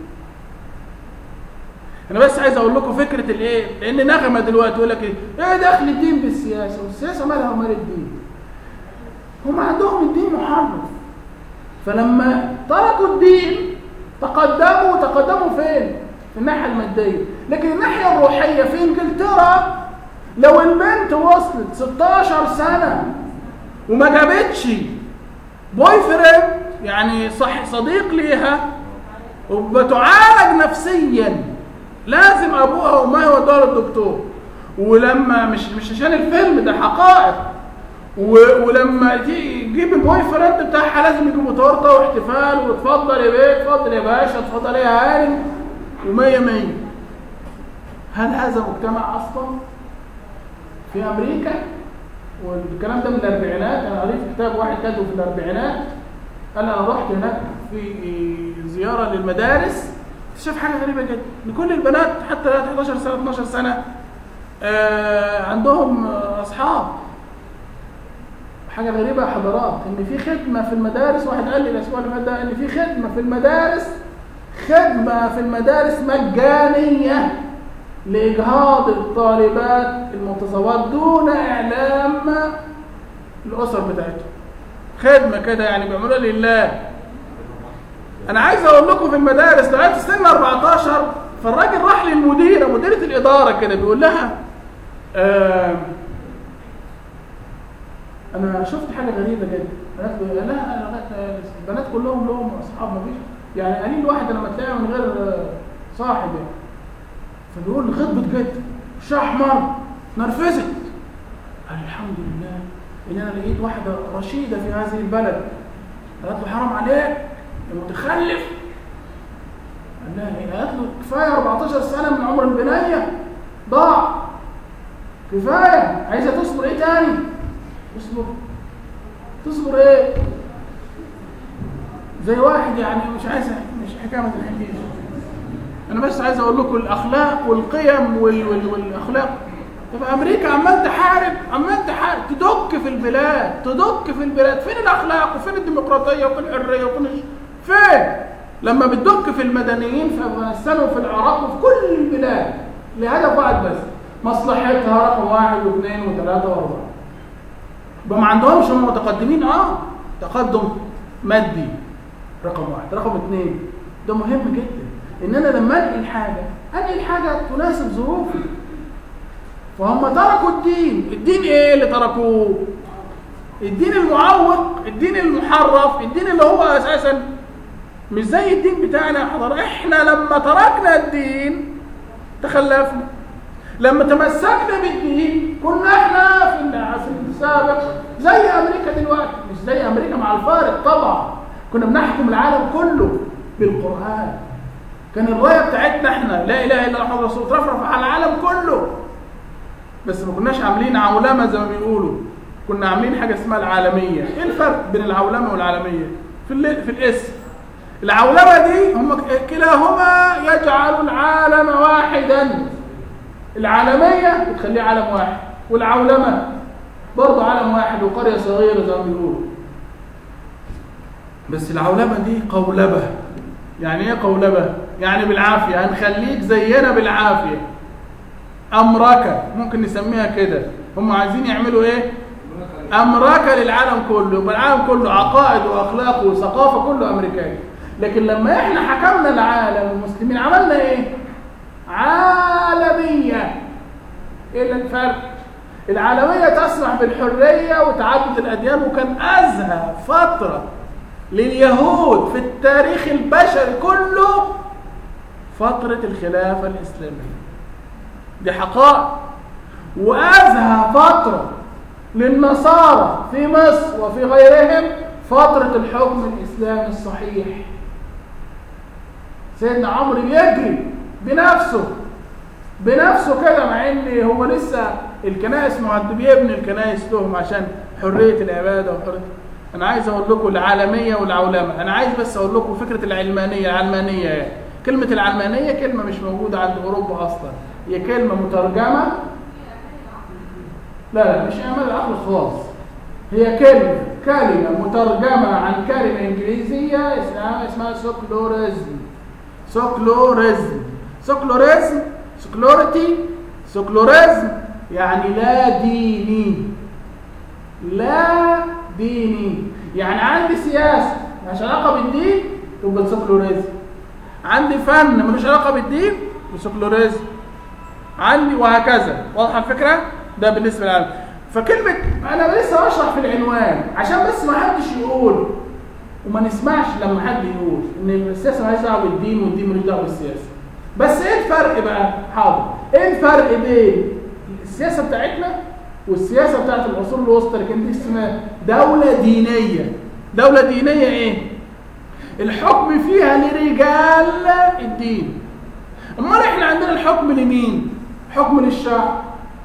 انا بس عايز اقول لكم فكره الايه لان نغمه دلوقتي يقول لك ايه ايه دخل الدين بالسياسه والسياسه مالها ومال الدين هم عندهم الدين محرف فلما تركوا الدين تقدموا تقدموا فين في الناحيه الماديه لكن الناحيه الروحيه في انجلترا لو البنت وصلت 16 سنه وما جابتش بوي فريند يعني صح صديق ليها وبتعالج نفسيا لازم ابوها وامها يودوها للدكتور ولما مش مش عشان الفيلم ده حقائق و- ولما تيجي تجيب البوي فريند بتاعها لازم يجيبوا تورته واحتفال وتفضل يا بيه اتفضل يا باشا اتفضل يا هانم ومية مية هل هذا مجتمع اصلا في امريكا والكلام ده من الاربعينات انا قريت كتاب واحد كاتبه في الاربعينات قال انا رحت هناك في زياره للمدارس اكتشف حاجه غريبه جدا ان كل البنات حتى 11 سنه 12 سنه آه، عندهم آه، اصحاب حاجه غريبه يا حضرات ان في خدمه في المدارس واحد قال لي الاسبوع اللي فات ده ان في خدمه في المدارس خدمه في المدارس مجانيه لاجهاض الطالبات المتصوات دون اعلام الاسر بتاعتهم خدمه كده يعني بيعملوها لله انا عايز اقول لكم في المدارس لغايه السن 14 فالراجل راح للمديره مديره الاداره كده بيقول لها آه انا شفت حاجه غريبه جدا قالت له لا انا لغاية- البنات كلهم لهم اصحاب مفيش يعني قليل واحد لما تلاقيها من غير آه، صاحب يعني فبيقول لي خطبه جدا وشها احمر نرفزت قال الحمد لله ان انا لقيت واحده رشيده في هذه البلد قالت له حرام عليك يا متخلف قال لها ايه قالت له كفايه 14 سنه من عمر البنيه ضاع كفايه عايزه تصبر ايه تاني تصبر تصبر ايه زي واحد يعني مش عايز مش حكايه ما تنحكيش انا بس عايز اقول لكم الاخلاق والقيم وال وال والاخلاق طب امريكا عمال تحارب عمال تحارب تدك في البلاد تدك في البلاد فين الاخلاق وفين الديمقراطيه وفين الحريه وفين الش- فين لما بتدك في المدنيين في افغانستان وفي العراق وفي كل البلاد لهدف واحد بس مصلحتها رقم واحد واثنين وثلاثه واربعه يبقى ما عندهمش هم متقدمين اه تقدم مادي رقم واحد رقم اثنين ده مهم جدا ان انا لما انقل حاجه انقل حاجه تناسب ظروفي فهم تركوا الدين الدين ايه اللي تركوه الدين المعوق الدين المحرف الدين اللي هو اساسا مش زي الدين بتاعنا يا حضر احنا لما تركنا الدين تخلفنا لما تمسكنا بالدين كنا احنا في العصر السابق زي امريكا دلوقتي مش زي امريكا مع الفارق طبعا كنا بنحكم العالم كله بالقران كان الرايه بتاعتنا احنا لا اله الا الله محمد رسول الله ترفرف على العالم كله بس ما كناش عاملين عولمه زي ما بيقولوا كنا عاملين حاجه اسمها العالميه ايه الفرق بين العولمه والعالميه في ال- في الاسم العولمه دي هم كلاهما يجعل العالم واحدا العالميه بتخليه عالم واحد والعولمه برضه عالم واحد وقريه صغيره زي ما بيقولوا بس العولمه دي قولبه يعني ايه قولبه يعني بالعافيه هنخليك زينا بالعافيه امركه ممكن نسميها كده هم عايزين يعملوا ايه امركه للعالم كله يبقى العالم كله عقائد واخلاق وثقافه كله امريكاني لكن لما احنا حكمنا العالم المسلمين عملنا ايه عالميه ايه اللي الفرق العالميه تسمح بالحريه وتعدد الاديان وكان ازهى فتره لليهود في التاريخ البشري كله فتره الخلافه الاسلاميه دي حقائق وأزهى فترة للنصارى في مصر وفي غيرهم فترة الحكم الإسلامي الصحيح سيدنا عمرو بيجري بنفسه بنفسه كده مع ان هو لسه الكنائس معد بيبني الكنائس لهم عشان حريه العباده وحريه انا عايز اقول لكم العالميه والعولمه انا عايز بس اقول لكم فكره العلمانيه العلمانيه يعني. كلمه العلمانيه كلمه مش موجوده عند اوروبا اصلا هي كلمه مترجمه لا لا مش اعمال العقل خالص هي كلمه كلمه مترجمه عن كلمه انجليزيه اسمها اسمها سوكلوريزم سوكلوريزم سوكلوريزم سوكلوريتي سوكلوريزم يعني لا ديني لا ديني يعني عندي سياسة ملهاش علاقه بالدين يبقى سكولوريزم عندي فن ملوش علاقه بالدين وسكولوريزم عندي وهكذا واضحه الفكره ده بالنسبه للعالم فكلمه انا لسه بشرح في العنوان عشان بس ما حدش يقول وما نسمعش لما حد يقول ان السياسه مالهاش دعوه بالدين والدين ملوش دعوه بالسياسه بس ايه الفرق بقى حاضر ايه الفرق بين السياسه بتاعتنا والسياسه بتاعت العصور الوسطى اللي كانت اسمها دوله دينيه دوله دينيه ايه الحكم فيها لرجال الدين امال احنا عندنا الحكم لمين حكم للشعب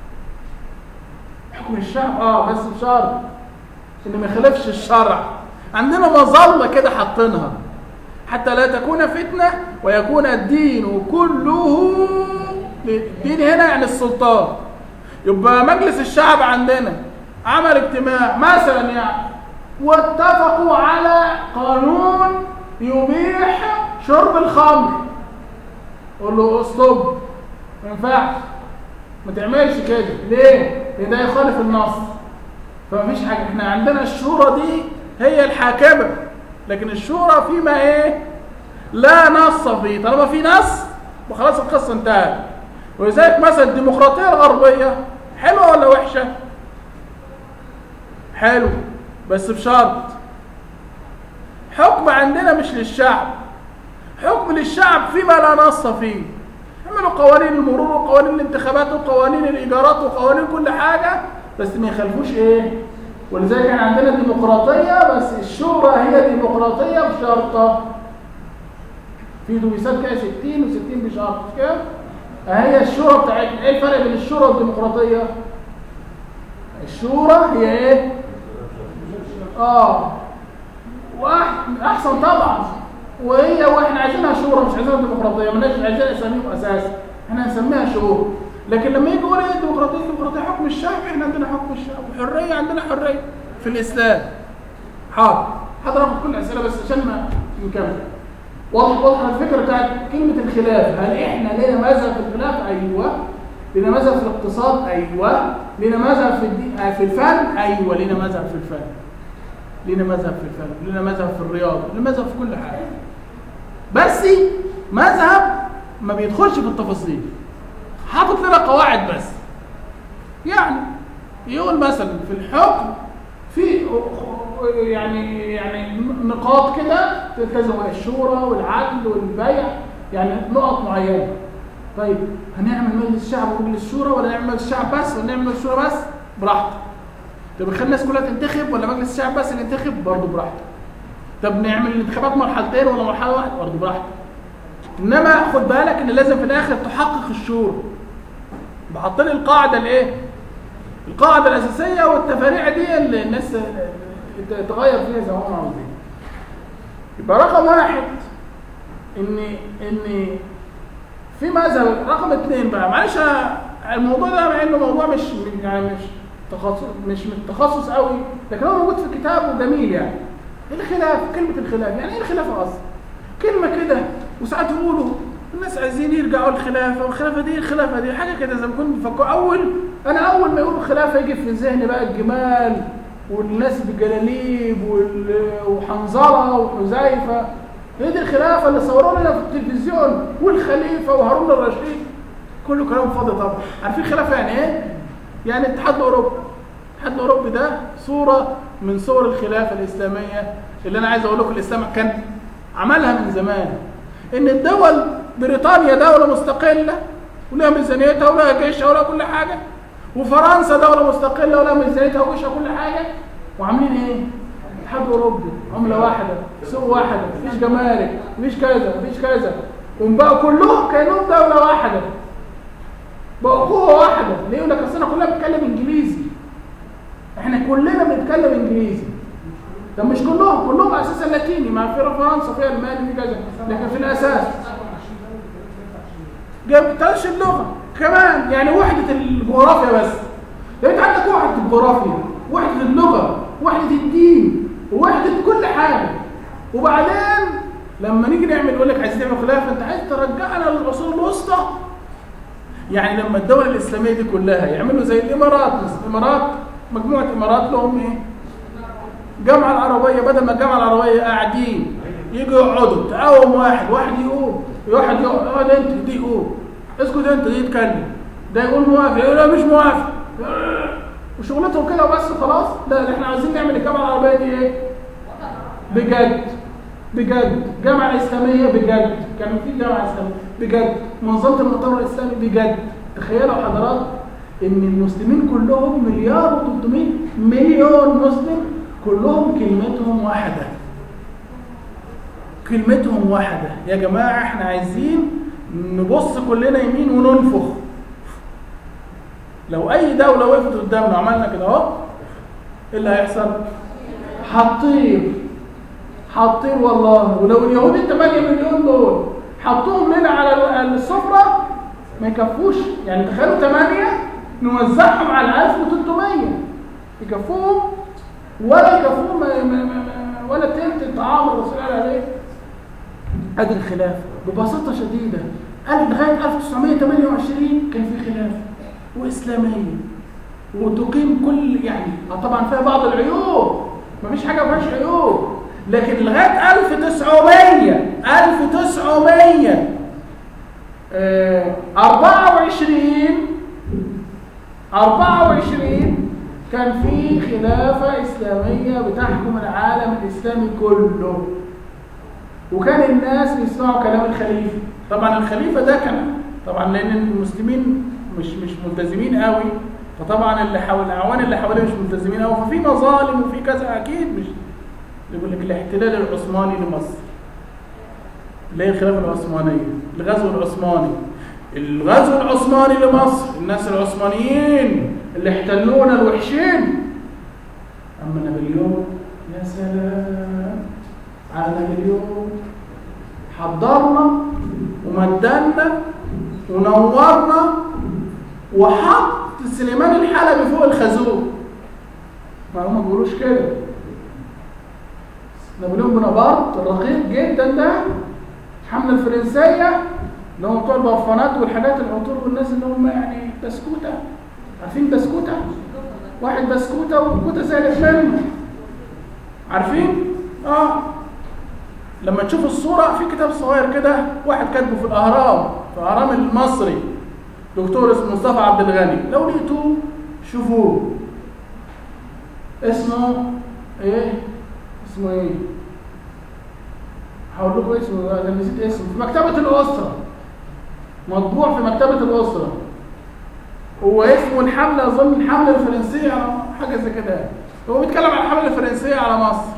حكم الشعب اه بس بشرط ان ما يخالفش الشرع عندنا مظله كده حاطينها حتى لا تكون فتنه ويكون الدين كله الدين هنا يعني السلطان يبقى مجلس الشعب عندنا عمل اجتماع مثلا يعني واتفقوا على قانون يبيح شرب الخمر قول له استوب ما ينفعش ما تعملش كده ليه؟ لان ده يخالف النص فمفيش حاجه احنا عندنا الشورى دي هي الحاكمه لكن الشورى فيما ايه؟ لا نص فيه طالما في نص وخلاص القصه انتهت ولذلك مثلا الديمقراطيه الغربيه حلوه ولا وحشه؟ حلو بس بشرط حكم عندنا مش للشعب حكم للشعب فيما لا نص فيه عملوا قوانين المرور وقوانين الانتخابات وقوانين الايجارات وقوانين كل حاجه بس ما يخالفوش ايه ولذلك احنا عندنا ديمقراطيه بس الشورى هي ديمقراطيه بشرطه في دويسات كده 60 و60 بشرط مش كده اهي الشورى بتاعتنا ايه الفرق بين الشورى والديمقراطيه الشورى هي ايه اه واحسن طبعا وهي واحنا عايزينها شورى مش عايزينها ديمقراطيه مالناش عايزين اساميهم اساسا احنا هنسميها شورى لكن لما يجي يقول ايه الديمقراطيه الديمقراطيه حكم الشعب احنا عندنا حكم الشعب وحريه عندنا حريه في الاسلام حاضر حاضر اخد كل الاسئله بس عشان ما نكمل واضح واضح الفكره بتاعت كلمه الخلاف هل احنا لنا مذهب في الخلاف ايوه لنا مذهب في الاقتصاد ايوه لنا مذهب في الدين آه، في الفن ايوه لنا مذهب في الفن لنا مذهب في الفن لنا مذهب في الرياضه لنا مذهب في كل حاجه بس مذهب ما بيدخلش في التفاصيل حاطط لنا قواعد بس يعني يقول مثلا في الحكم في يعني يعني نقاط كده كذا الشورى والعدل والبيع يعني نقط معينه طيب هنعمل مجلس شعب ومجلس شورى ولا نعمل مجلس شعب بس ولا نعمل مجلس شورى بس براحتك طب نخلي الناس كلها تنتخب ولا مجلس الشعب بس اللي ينتخب برضه براحتك طب نعمل الانتخابات مرحلتين ولا مرحله واحده برضه براحتك انما خد بالك ان لازم في الاخر تحقق الشورى بحط لي القاعده الايه القاعده الاساسيه والتفاريع دي اللي الناس تغير فيها زي ما هم عاوزين يبقى رقم واحد ان ان في مذهب رقم اثنين بقى معلش أنا الموضوع ده مع انه موضوع مش يعني مش تخصص مش من التخصص قوي لكن هو موجود في الكتاب وجميل يعني ايه الخلاف كلمه الخلاف يعني ايه الخلاف اصلا كلمه كده وساعات يقولوا الناس عايزين يرجعوا الخلافه والخلافه دي الخلافه دي حاجه كده زي ما كنت بفكر اول انا اول ما يقولوا خلافه يجي في ذهني بقى الجمال والناس بالجلاليب وال- وحنظله وحذيفه هي دي الخلافه اللي صوروا لنا في التلفزيون والخليفه وهارون الرشيد كله كلام فاضي طبعا عارفين خلافه يعني ايه؟ يعني الاتحاد الاوروبي الاتحاد الاوروبي ده صوره من صور الخلافه الاسلاميه اللي انا عايز اقول لكم الاسلام كان عملها من زمان ان الدول بريطانيا دوله مستقله ولها ميزانيتها ولها جيشها ولها كل حاجه وفرنسا دوله مستقله ولها ميزانيتها وجيشها وكل حاجه وعاملين ايه؟ اتحاد اوروبي عمله واحده سوق واحده مفيش جمارك مفيش كذا مفيش كذا وبقوا كلهم كانهم دوله واحده بقوا قوه واحده ليه يقول لك اصل احنا كلنا بنتكلم انجليزي احنا كلنا بنتكلم انجليزي طب مش كلهم كلهم اساسا لاتيني ما في فرنسا فيها الماني في كذا لكن في الاساس جابتهاش اللغه كمان يعني وحده الجغرافيا بس لو انت عندك وحده الجغرافيا وحده اللغه وحده الدين ووحده كل حاجه وبعدين لما نيجي نعمل يقول لك عايز تعمل خلافه انت عايز ترجعنا للعصور الوسطى يعني لما الدول الاسلاميه دي كلها يعملوا زي الامارات مثلا الامارات مجموعه امارات لهم ايه الجامعه العربيه بدل ما الجامعه العربيه قاعدين يجوا يقعدوا تقاوم واحد واحد يقوم واحد يقعد اقعد انت دي يقوم اسكت انت دي يتكلم ده يقول موافق يقول لا مش موافق وشغلتهم كده وبس خلاص لا احنا عايزين نعمل الجامعه العربيه دي ايه بجد بجد جامعة إسلامية بجد كان في جامعة إسلامية بجد منظمة المؤتمر الإسلامي بجد تخيلوا حضرات إن المسلمين كلهم مليار و300 مليون مسلم كلهم كلمتهم واحدة كلمتهم واحدة يا جماعة احنا عايزين نبص كلنا يمين وننفخ لو أي دولة وقفت قدامنا وعملنا كده أهو إيه اللي هيحصل؟ هتطير حاطين والله ولو اليهود ال 8 مليون دول حطوهم لنا على السفره ما يكفوش يعني تخيلوا 8 نوزعهم على 1300 يكفوهم ولا يكفوهم ما- ما- ما- ولا تلت الطعام الرسول قال عليه ادي الخلافه ببساطه شديده قال لغايه 1928 كان في خلافه واسلاميه وتقيم كل يعني آه طبعا فيها بعض العيوب مفيش حاجه ما فيهاش عيوب لكن لغايه 1900 1900 آه، 24 24 كان في خلافه اسلاميه بتحكم العالم الاسلامي كله وكان الناس بيسمعوا كلام الخليفه طبعا الخليفه ده كان طبعا لان المسلمين مش مش ملتزمين قوي فطبعا اللي حول الاعوان اللي حواليه مش ملتزمين قوي ففي مظالم وفي كذا اكيد مش يقول لك الاحتلال العثماني لمصر اللي هي الخلافه العثمانيه الغزو العثماني الغزو العثماني لمصر الناس العثمانيين اللي احتلونا الوحشين اما نابليون يا سلام على نابليون حضرنا ومدنا ونورنا وحط سليمان الحلبي فوق الخازوق ما هم ما بيقولوش كده نابليون بونابرت الرقيق جدا ده الحمله الفرنسيه اللي هم بتوع البرفانات والحاجات العطور والناس اللي هم يعني بسكوته عارفين بسكوته واحد بسكوته وبسكوته زي الفيلم عارفين اه لما تشوف الصوره في كتاب صغير كده واحد كاتبه في الاهرام في الاهرام المصري دكتور اسمه مصطفى عبد الغني لو لقيتوه شوفوه اسمه ايه اسمه ايه هقول لكم اسمه انا نسيت اسمه في مكتبه الاسره مطبوع في مكتبه الاسره هو اسمه الحمله اظن الحمله الفرنسيه على حاجه زي كده هو بيتكلم عن الحمله الفرنسيه على مصر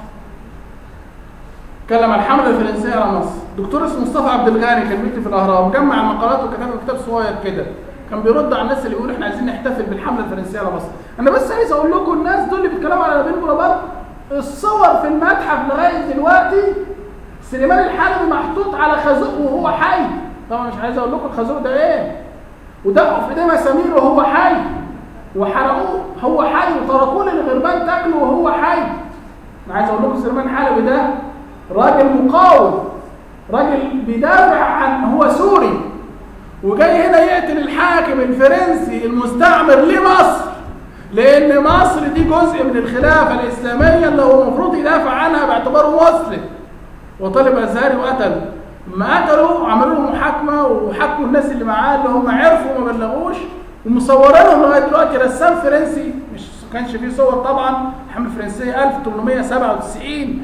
اتكلم عن الحمله الفرنسيه على مصر دكتور اسمه مصطفى عبد الغني كان بيكتب في الاهرام جمع المقالات وكتب له كتاب صغير كده كان بيرد على الناس اللي بيقولوا احنا عايزين نحتفل بالحمله الفرنسيه على مصر انا بس عايز اقول لكم الناس دول اللي بيتكلموا على نبيل بونابرت الصور في المتحف لغايه دلوقتي سليمان الحلبي محطوط على خازوق وهو حي طبعا مش عايز اقول لكم الخازوق ده ايه ودقوا في ايديه مسامير وهو حي وحرقوه هو حي وتركوه للغربان تاكله وهو حي انا عايز اقول لكم سليمان الحلبي ده راجل مقاوم راجل بيدافع عن هو سوري وجاي هنا يقتل الحاكم الفرنسي المستعمر لمصر لان مصر دي جزء من الخلافه الاسلاميه اللي هو المفروض يدافع عنها باعتباره مسلم وطالب ازهري وقتل لما قتلوا عملوا له محاكمه وحكموا الناس اللي معاه اللي هم عرفوا وما بلغوش ومصورينهم لغايه دلوقتي رسام فرنسي مش ما كانش فيه صور طبعا الحمله الفرنسيه 1897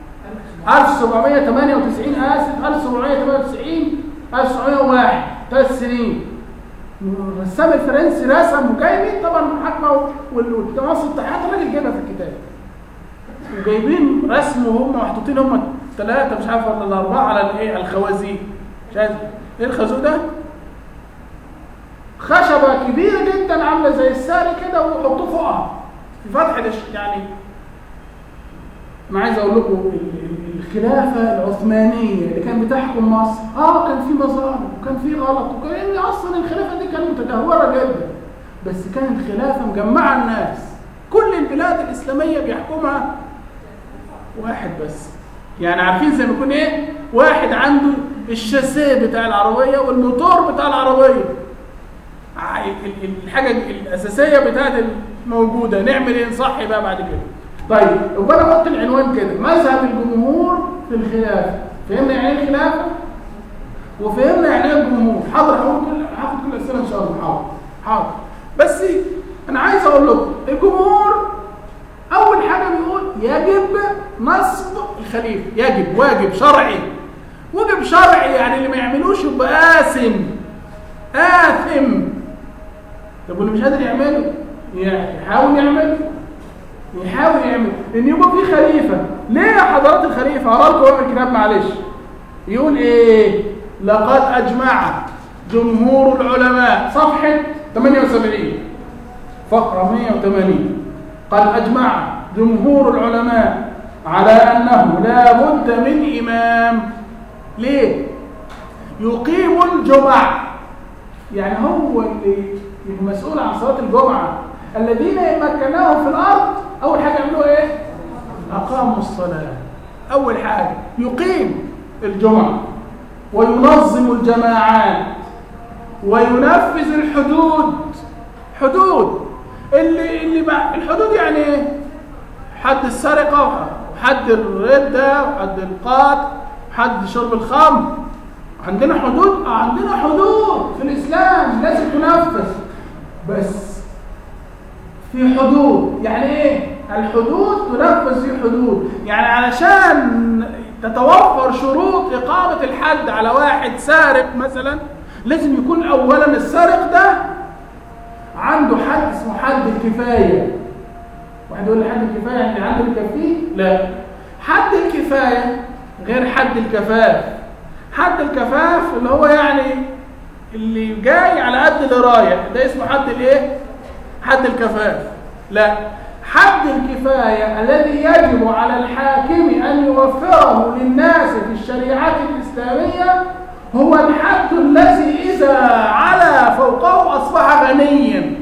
1798 اسف 1798 1901 ثلاث سنين الرسام الفرنسي رسم وجايبين طبعا محاكمه والتواصل التحقيقات الراجل جايبها في الكتاب وجايبين رسم وهم محطوطين هم الثلاثه مش عارف ولا الاربعه على الايه على الخوازيق مش عارف ايه الخازوق ده؟ خشبه كبيره جدا عامله زي الساري كده ويحطوه فوقها في فتح الش- يعني انا عايز اقول لكم ال- ال- الخلافه العثمانيه اللي كان بتحكم مصر اه كان في مظالم وكان في غلط وكان اصلا الخلافه دي كانت متدهوره جدا بس كانت خلافه مجمعه الناس كل البلاد الاسلاميه بيحكمها واحد بس يعني عارفين زي ما يكون ايه واحد عنده الشاسيه بتاع العربيه والموتور بتاع العربيه ع- ال- ال- الحاجه الاساسيه بتاعت الموجوده نعمل ايه نصحي بقى بعد كده طيب يبقى انا قلت العنوان كده مذهب الجمهور في الخلافه فهمنا يعني ايه الخلافه وفهمنا يعني ايه الجمهور حاضر هقول كل هاخد كل الاسئله ان شاء الله حاضر حاضر بس انا عايز اقول لكم الجمهور اول حاجه بيقول يجب نصب الخليفه يجب واجب شرعي واجب شرعي يعني اللي ما يعملوش يبقى آثم آثم طب واللي مش قادر يعمله يحاول يعمله يحاول يعمل ان يبقى في خليفه ليه يا حضرات الخليفه هقرا لكم من الكتاب معلش يقول ايه لقد اجمع جمهور العلماء صفحه 78 فقره 180 قد اجمع جمهور العلماء على انه لا بد من امام ليه يقيم الجمع يعني هو اللي المسؤول عن صلاه الجمعه الذين إن مكناهم في الارض اول حاجه يعملوا ايه اقاموا الصلاه اول حاجه يقيم الجمعه وينظم الجماعات وينفذ الحدود حدود اللي اللي بقى الحدود يعني ايه حد السرقه وحد الرده وحد القتل وحد شرب الخمر عندنا حدود آه عندنا حدود في الاسلام لازم تنفذ بس في حدود يعني ايه الحدود تنفذ في حدود يعني علشان تتوفر شروط إقامة الحد على واحد سارق مثلا لازم يكون أولا السارق ده عنده حد اسمه حد الكفاية واحد يقول لي حد الكفاية يعني عنده الكفيه لا حد الكفاية غير حد الكفاف حد الكفاف اللي هو يعني اللي جاي على قد اللي رايح ده اسمه حد الايه حد الكفاف لا حد الكفاية الذي يجب على الحاكم أن يوفره للناس في الشريعة الإسلامية هو الحد الذي إذا علا فوقه أصبح غنيا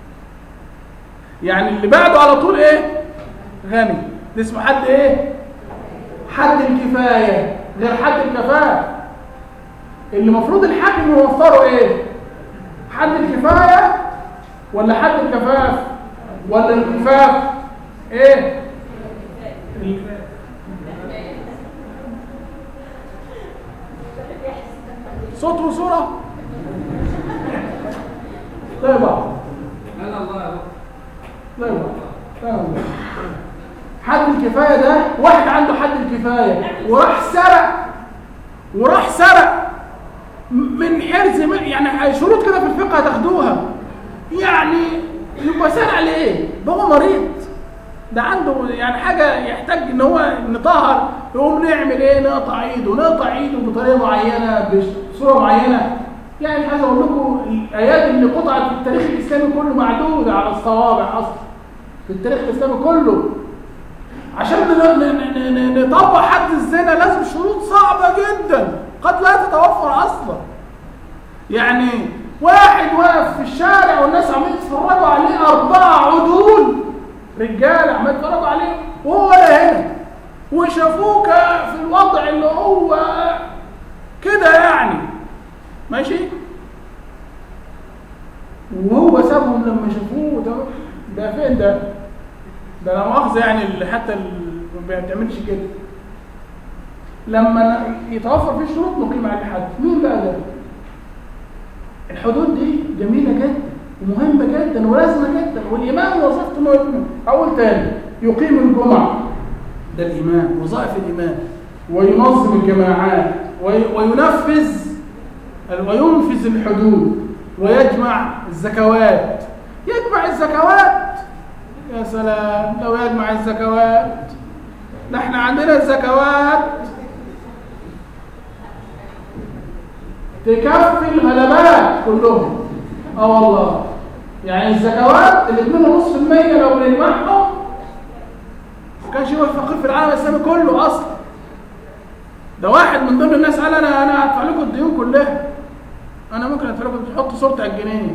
يعني اللي بعده على طول إيه غني ده اسمه حد إيه حد الكفاية غير حد الكفاف اللي المفروض الحاكم يوفره إيه حد الكفاية ولا حد الكفاف ولا الكفاف ايه صوت وصورة لا بعض لا لا الله يا رب لا بعض لا بعض حد الكفاية ده واحد عنده حد الكفاية وراح سرق وراح سرق من حرز يعني شروط كده في الفقه هتاخدوها يعني يبقى سرع ليه؟ ده هو مريض ده عنده يعني حاجة يحتاج ان هو نطهر يقوم نعمل ايه نقطع ايده نقطع ايده بطريقة معينة بصورة معينة يعني عايز اقول لكم الايات اللي قطعت في التاريخ الاسلامي كله معدودة على الصوابع اصلا في التاريخ الاسلامي كله عشان نطبق حد الزنا لازم شروط صعبة جدا قد لا تتوفر اصلا يعني واحد واقف في الشارع والناس عمالين يتفرجوا عليه أربعة عدول رجالة عمالين يتفرجوا عليه وهو ولا هنا وشافوك في الوضع اللي هو كده يعني ماشي وهو سابهم لما شافوه ده ده فين ده ده لا مؤاخذة يعني اللي حتى اللي ما بيعملش كده لما يتوفر فيه الشروط نقيم عليه حد مين بقى ده الحدود دي جميلة جدا ومهمة جدا ولازمة جدا والإمام وظيفته مهمة أول تاني يقيم الجمعة ده الإمام وظائف الإمام وينظم الجماعات وينفذ وينفذ الحدود ويجمع الزكوات يجمع الزكوات يا سلام لو يجمع الزكوات ده احنا عندنا الزكوات تكفي الغلبات كلهم اه والله يعني الزكوات اللي 2.5% لو بنجمعهم ما كانش هو الفقير في العالم الاسلامي كله اصلا ده واحد من ضمن الناس قال انا انا هدفع لكم الديون كلها انا ممكن ادفع لكم تحطوا صورتي على الجنيه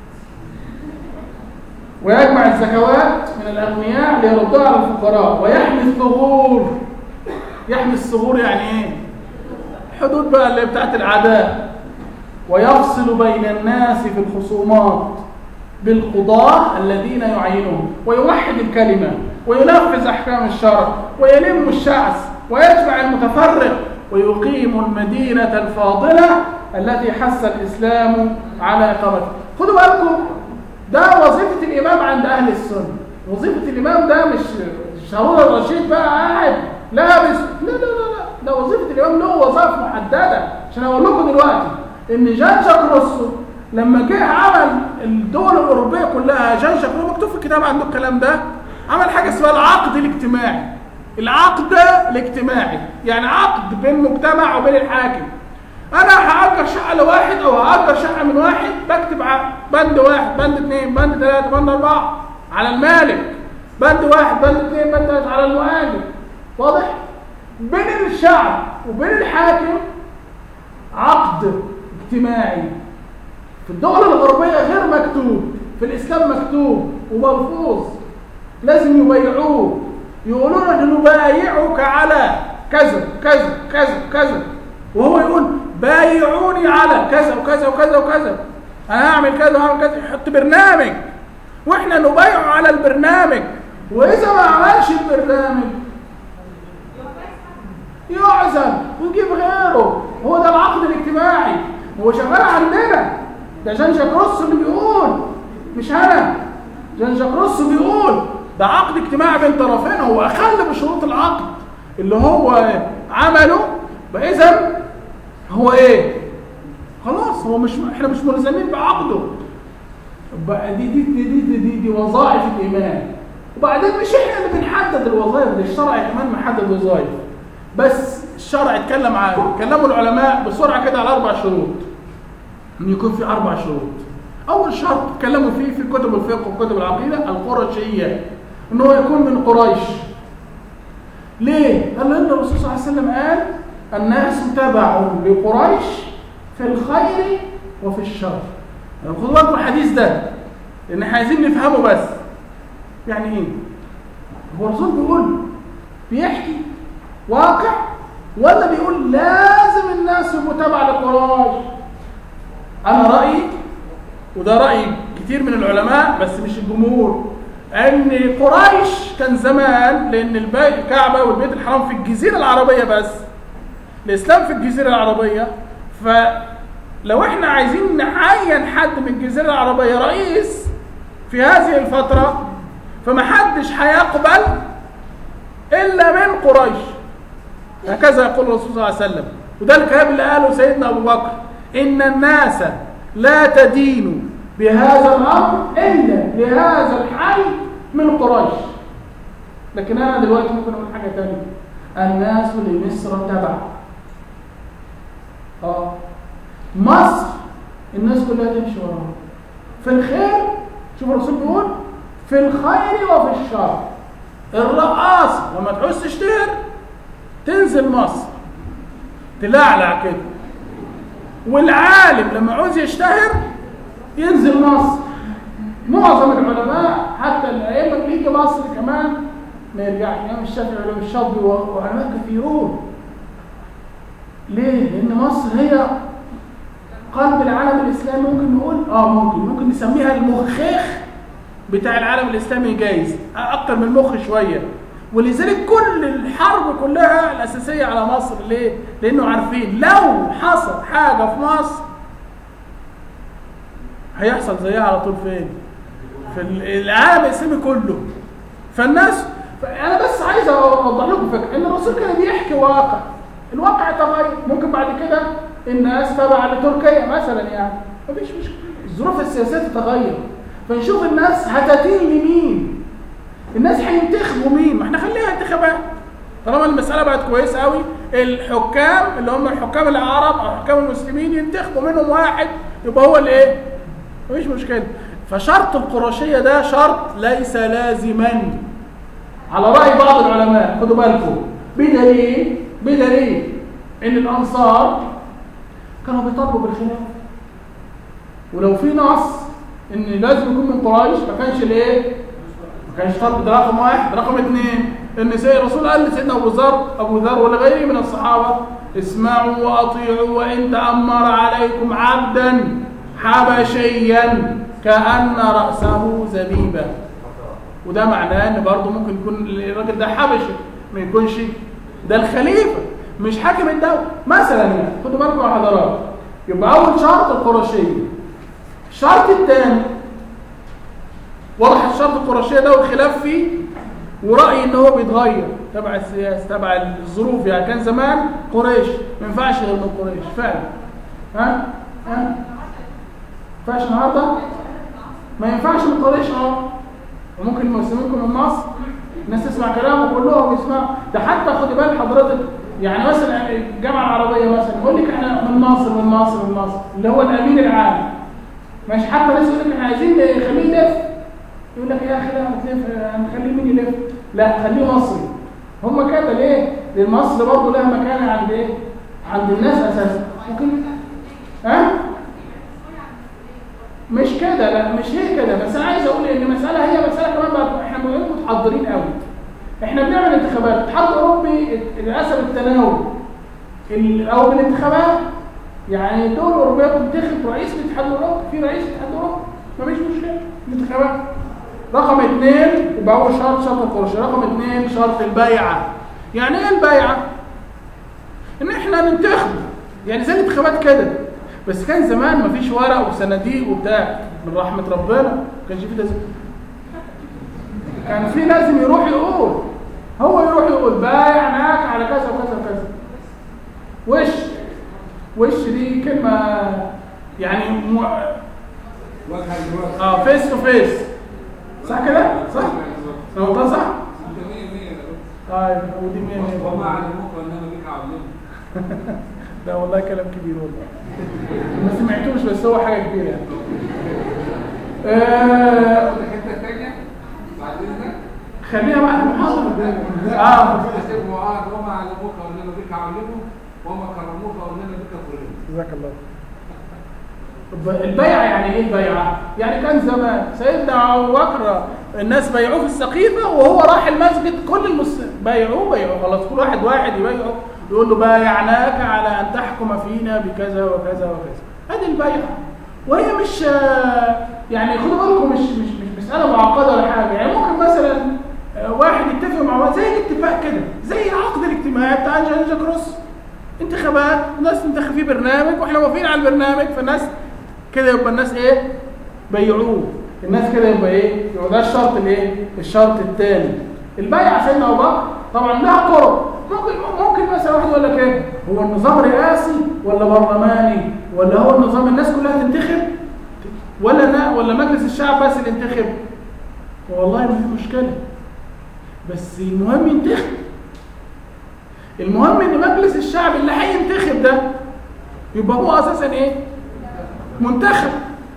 ويجمع الزكوات من الاغنياء ليردها على الفقراء ويحمي الثغور يحمي الثغور يعني ايه حدود بقى اللي بتاعت العداء ويفصل بين الناس في الخصومات بالقضاة الذين يعينون ويوحد الكلمة وينفذ أحكام الشرع ويلم الشعث ويجمع المتفرق ويقيم المدينة الفاضلة التي حث الإسلام على إقامتها خدوا بالكم ده وظيفة الإمام عند أهل السنة وظيفة الإمام ده مش مش هارون الرشيد بقى قاعد لابس لا لا لا لا ده وظيفة الإمام له وظائف محددة عشان أقول لكم دلوقتي إن جان جاك روسو لما جه عمل الدول الأوروبية كلها جان جاك روسو مكتوب في الكتاب عنده الكلام ده عمل حاجة اسمها العقد الاجتماعي العقد الاجتماعي يعني عقد بين مجتمع وبين الحاكم انا هاجر شقه لواحد او هاجر شقه من واحد بكتب ع- بند واحد بند اثنين بند ثلاثه بند اربعه على المالك بند واحد بند اثنين بند ثلاثه على المؤجر واضح بين الشعب وبين الحاكم عقد اجتماعي في الدول الغربيه غير مكتوب في الاسلام مكتوب وملفوظ لازم يبايعوه يقولون ان نبايعك على كذا كذا كذا كذا وهو يقول بايعوني على كذا وكذا وكذا وكذا انا هعمل كذا وهعمل كذا يحط برنامج واحنا نبايعه على البرنامج واذا ما عملش البرنامج يعزل ويجيب غيره هو ده العقد الاجتماعي هو شغال عندنا ده جان جاك روسو اللي بيقول مش انا جان جاك روسو بيقول ده عقد اجتماعي بين طرفين هو اخل بشروط العقد اللي هو عمله فاذا هو ايه خلاص هو مش احنا مش ملزمين بعقده بقى دي دي دي دي, دي, دي, دي وظائف الإيمان وبعدين مش احنا اللي بنحدد الوظائف دي الشرع كمان محدد وظائف بس الشرع اتكلم عن كلموا العلماء بسرعة كده على أربع شروط إن يكون في أربع شروط أول شرط اتكلموا فيه في كتب الفقه وكتب العقيدة القرشية إن هو يكون من قريش ليه؟ قال لأن الرسول صلى الله عليه وسلم قال الناس تبع لقريش في الخير وفي الشر يعني خدوا بالكم الحديث ده لان احنا عايزين نفهمه بس يعني ايه هو الرسول بيقول بيحكي واقع ولا بيقول لازم الناس يبقوا تبع لقريش انا رايي وده راي كتير من العلماء بس مش الجمهور ان قريش كان زمان لان البيت الكعبه والبيت الحرام في الجزيره العربيه بس الاسلام في الجزيره العربيه فلو احنا عايزين نعين حد من الجزيره العربيه رئيس في هذه الفتره فمحدش هيقبل الا من قريش هكذا يقول الرسول صلى الله عليه وسلم وده الكلام اللي قاله سيدنا ابو بكر ان الناس لا تدين بهذا الامر الا لهذا الحي من قريش لكن انا دلوقتي ممكن اقول حاجه ثانيه الناس لمصر تبع اه مصر الناس كلها تمشي وراها في الخير شوف الرسول بيقول في الخير وفي الشر الرقاصة لما تعوز تشتهر تنزل مصر تلعلع كده والعالم لما عاوز يشتهر ينزل مصر معظم العلماء حتى الائمه اللي يجي مصر كمان ما يرجعش الامام الشافعي والامام الشاطبي وعلماء كثيرون ليه؟ لان مصر هي قلب العالم الاسلامي ممكن نقول اه ممكن ممكن نسميها المخيخ بتاع العالم الاسلامي جايز اكتر من المخ شويه ولذلك كل الحرب كلها الاساسيه على مصر ليه؟ لانه عارفين لو حصل حاجه في مصر هيحصل زيها على طول فين؟ في العالم الاسلامي كله فالناس انا بس عايز اوضح لكم فكره ان الرسول كان بيحكي واقع الواقع تغير ممكن بعد كده الناس تبع لتركيا مثلا يعني مفيش مشكله الظروف السياسيه تتغير فنشوف الناس هتتين لمين الناس هينتخبوا مين ما احنا خليها انتخابات طالما المساله بقت كويسه قوي الحكام اللي هم الحكام العرب او الحكام المسلمين ينتخبوا منهم واحد يبقى هو الايه مفيش مشكله فشرط القرشيه ده شرط ليس لازما على راي بعض العلماء خدوا بالكم بدليل بدليل ان الانصار كانوا بيطالبوا بالخلافه ولو في نص ان لازم يكون من قريش ما كانش الايه ما كانش طلب ده رقم واحد رقم اثنين ان سيد الرسول قال لسيدنا ابو ذر ابو ذر ولغيره من الصحابه اسمعوا واطيعوا وان تامر عليكم عبدا حبشيا كان راسه زبيبا وده معناه ان برضه ممكن يكون الراجل ده حبشي ما يكونش ده الخليفه مش حاكم الدوله مثلا يعني خدوا بالكم يا حضرات يبقى اول شرط القرشيه الشرط الثاني واضح الشرط القرشيه ده والخلاف فيه ورأيي ان هو بيتغير تبع السياسه تبع الظروف يعني كان زمان قريش ما ينفعش غير من قريش فعلا ها ها ما ينفعش النهارده ما ينفعش من قريش اه وممكن المسلمين من مصر الناس تسمع كلامه كلهم يسمعوا ده حتى خد بال حضرتك يعني مثلا الجامعه العربيه مثلا يقول لك احنا من مصر من مصر من مصر اللي هو الامين العام مش حتى ناس يقول لك احنا عايزين نخليه يلف يقول لك يا اخي لا هتلف هنخليه مين يلف لا خليه مصري هم كده ليه؟ لان مصر برضه لها مكانه عند ايه؟ عند الناس اساسا ممكن ها؟ مش كده لا مش هي كده بس انا عايز اقول ان المساله هي مساله كمان بقى احنا بنبقى متحضرين قوي احنا بنعمل انتخابات الاتحاد الاوروبي للاسف التناول ال- او بالانتخابات يعني الدول الاوروبيه بتنتخب رئيس الاتحاد الاوروبي في رئيس الاتحاد الاوروبي مفيش مشكله الانتخابات رقم اثنين يبقى اول شرط شرط القرش رقم اثنين شرط البيعه يعني ايه البيعه؟ ان احنا ننتخب يعني زي الانتخابات كده بس كان زمان مفيش ورق وصناديق وبتاع من رحمه ربنا ما كانش في ده كان في لازم يروح يقول هو يروح يقول بايعناك على كذا وكذا وكذا وش وش دي كلمه يعني مو... وجها لوجه اه فيس تو فيس صح كده؟ صح؟ انا قلتها صح؟ انت 100 100 يا دكتور. طيب ودي مية مية وما علموك انما بك علمهم لا والله كلام كبير والله ما سمعتوش بس هو حاجه كبيره يعني آه الحته الثانيه بعد اذنك خليها بعد المحاضره اه حسب وعاد وما علموك انما بك علمهم وما كرموك انما بك كرموا جزاك الله طب البيعة يعني ايه البيعة؟ يعني كان زمان سيدنا أبو بكر الناس بيعوه في السقيفة وهو راح المسجد كل المسلمين بيعوه بيعوه خلاص كل واحد واحد يبيعه يقول له بايعناك على أن تحكم فينا بكذا وكذا وكذا هذه البيعة وهي مش آه، يعني خدوا بالكم مش مش مش مسألة معقدة ولا حاجة يعني ممكن مثلا آه، واحد يتفق مع واحد زي الاتفاق كده زي العقد الاجتماعي بتاع جان جاك روس انتخابات ناس تنتخب فيه برنامج واحنا موافقين على البرنامج فالناس كده يبقى الناس ايه بيعوه الناس كده يبقى ايه يبقى ده الشرط الايه الشرط الثاني البيع سيدنا ابو بكر طبعا لها طرق ممكن ممكن مثلا واحد يقول لك ايه هو النظام رئاسي ولا برلماني ولا هو النظام الناس كلها تنتخب ولا نا ولا مجلس الشعب بس اللي ينتخب والله ما في مشكله بس المهم ينتخب المهم ان مجلس الشعب اللي هينتخب ده يبقى هو اساسا ايه منتخب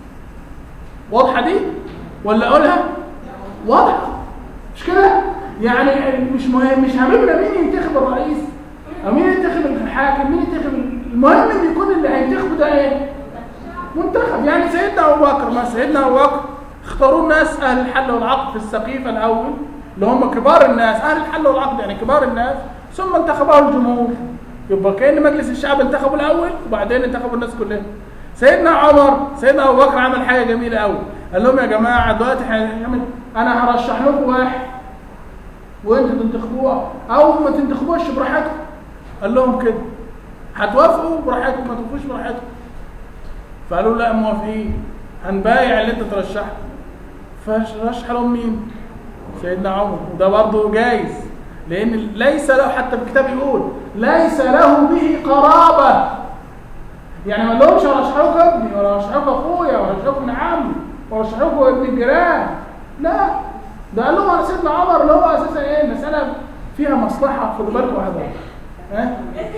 واضحه دي ولا اقولها واضحه مش كده يعني مش مهم مش هممنا مين ينتخب الرئيس او مين ينتخب الحاكم مين ينتخب المهم ان يكون اللي هينتخبه ده ايه منتخب يعني سيدنا ابو بكر ما سيدنا ابو بكر اختاروا الناس اهل الحل والعقد في السقيفه الاول اللي هم كبار الناس اهل الحل والعقد يعني كبار الناس ثم انتخبه الجمهور يبقى كان مجلس الشعب انتخبوا الاول وبعدين انتخبوا الناس كلها سيدنا عمر سيدنا ابو بكر عمل حاجه جميله قوي قال لهم يا جماعه دلوقتي هنعمل انا هرشح لكم واحد وانتوا تنتخبوه او ما تنتخبوش براحتكم قال لهم كده هتوافقوا براحتكم ما توافقوش براحتكم فقالوا لا موافقين هنبايع اللي انت ترشحه فرشح لهم مين سيدنا عمر وده برضه جايز لان ليس له حتى في الكتاب يقول ليس له به قرابه يعني ما لهمش ارشح لكم ابني ولا ارشح لكم اخويا ولا ارشح لكم ابن عمي ولا ارشح لكم ابن الجيران لا ده قال لهم على سيدنا عمر اللي هو اساسا ايه المساله فيها مصلحه خدوا بالكم واحد ها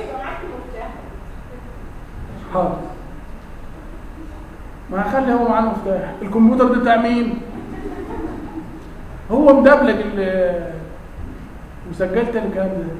حاضر ما هخلي هو معاه المفتاح الكمبيوتر ده بتاع مين هو مدبلج ال- وسجلت أنا الكلام ده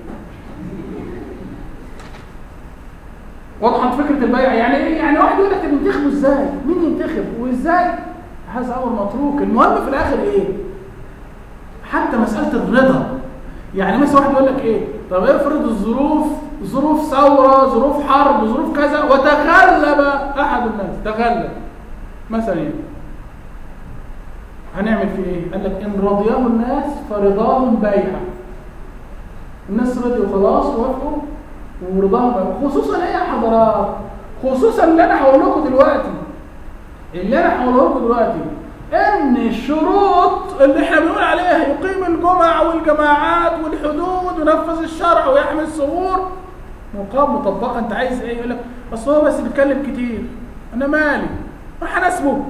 وضحت فكره البيع يعني ايه يعني واحد يقول لك طب ينتخبوا ازاي مين ينتخب وازاي هذا امر متروك المهم في الاخر ايه حتى مساله الرضا يعني مثلا واحد يقول لك ايه طب افرض الظروف ظروف ثوره ظروف حرب ظروف كذا وتغلب احد الناس تغلب مثلا يعني هنعمل فيه ايه قال لك ان رضيه الناس فرضاهم بيعه الناس رضيوا خلاص وافقوا ورضاهم بيعه خصوصا ايه يا حضرات خصوصا اللي انا هقول لكم دلوقتي اللي انا هقوله لكم دلوقتي ان الشروط اللي احنا بنقول عليها يقيم الجمع والجماعات والحدود وينفذ الشرع ويحمي الثغور مقام مطبقه انت عايز ايه يقول لك اصل هو بس بيتكلم كتير انا مالي راح اناسبه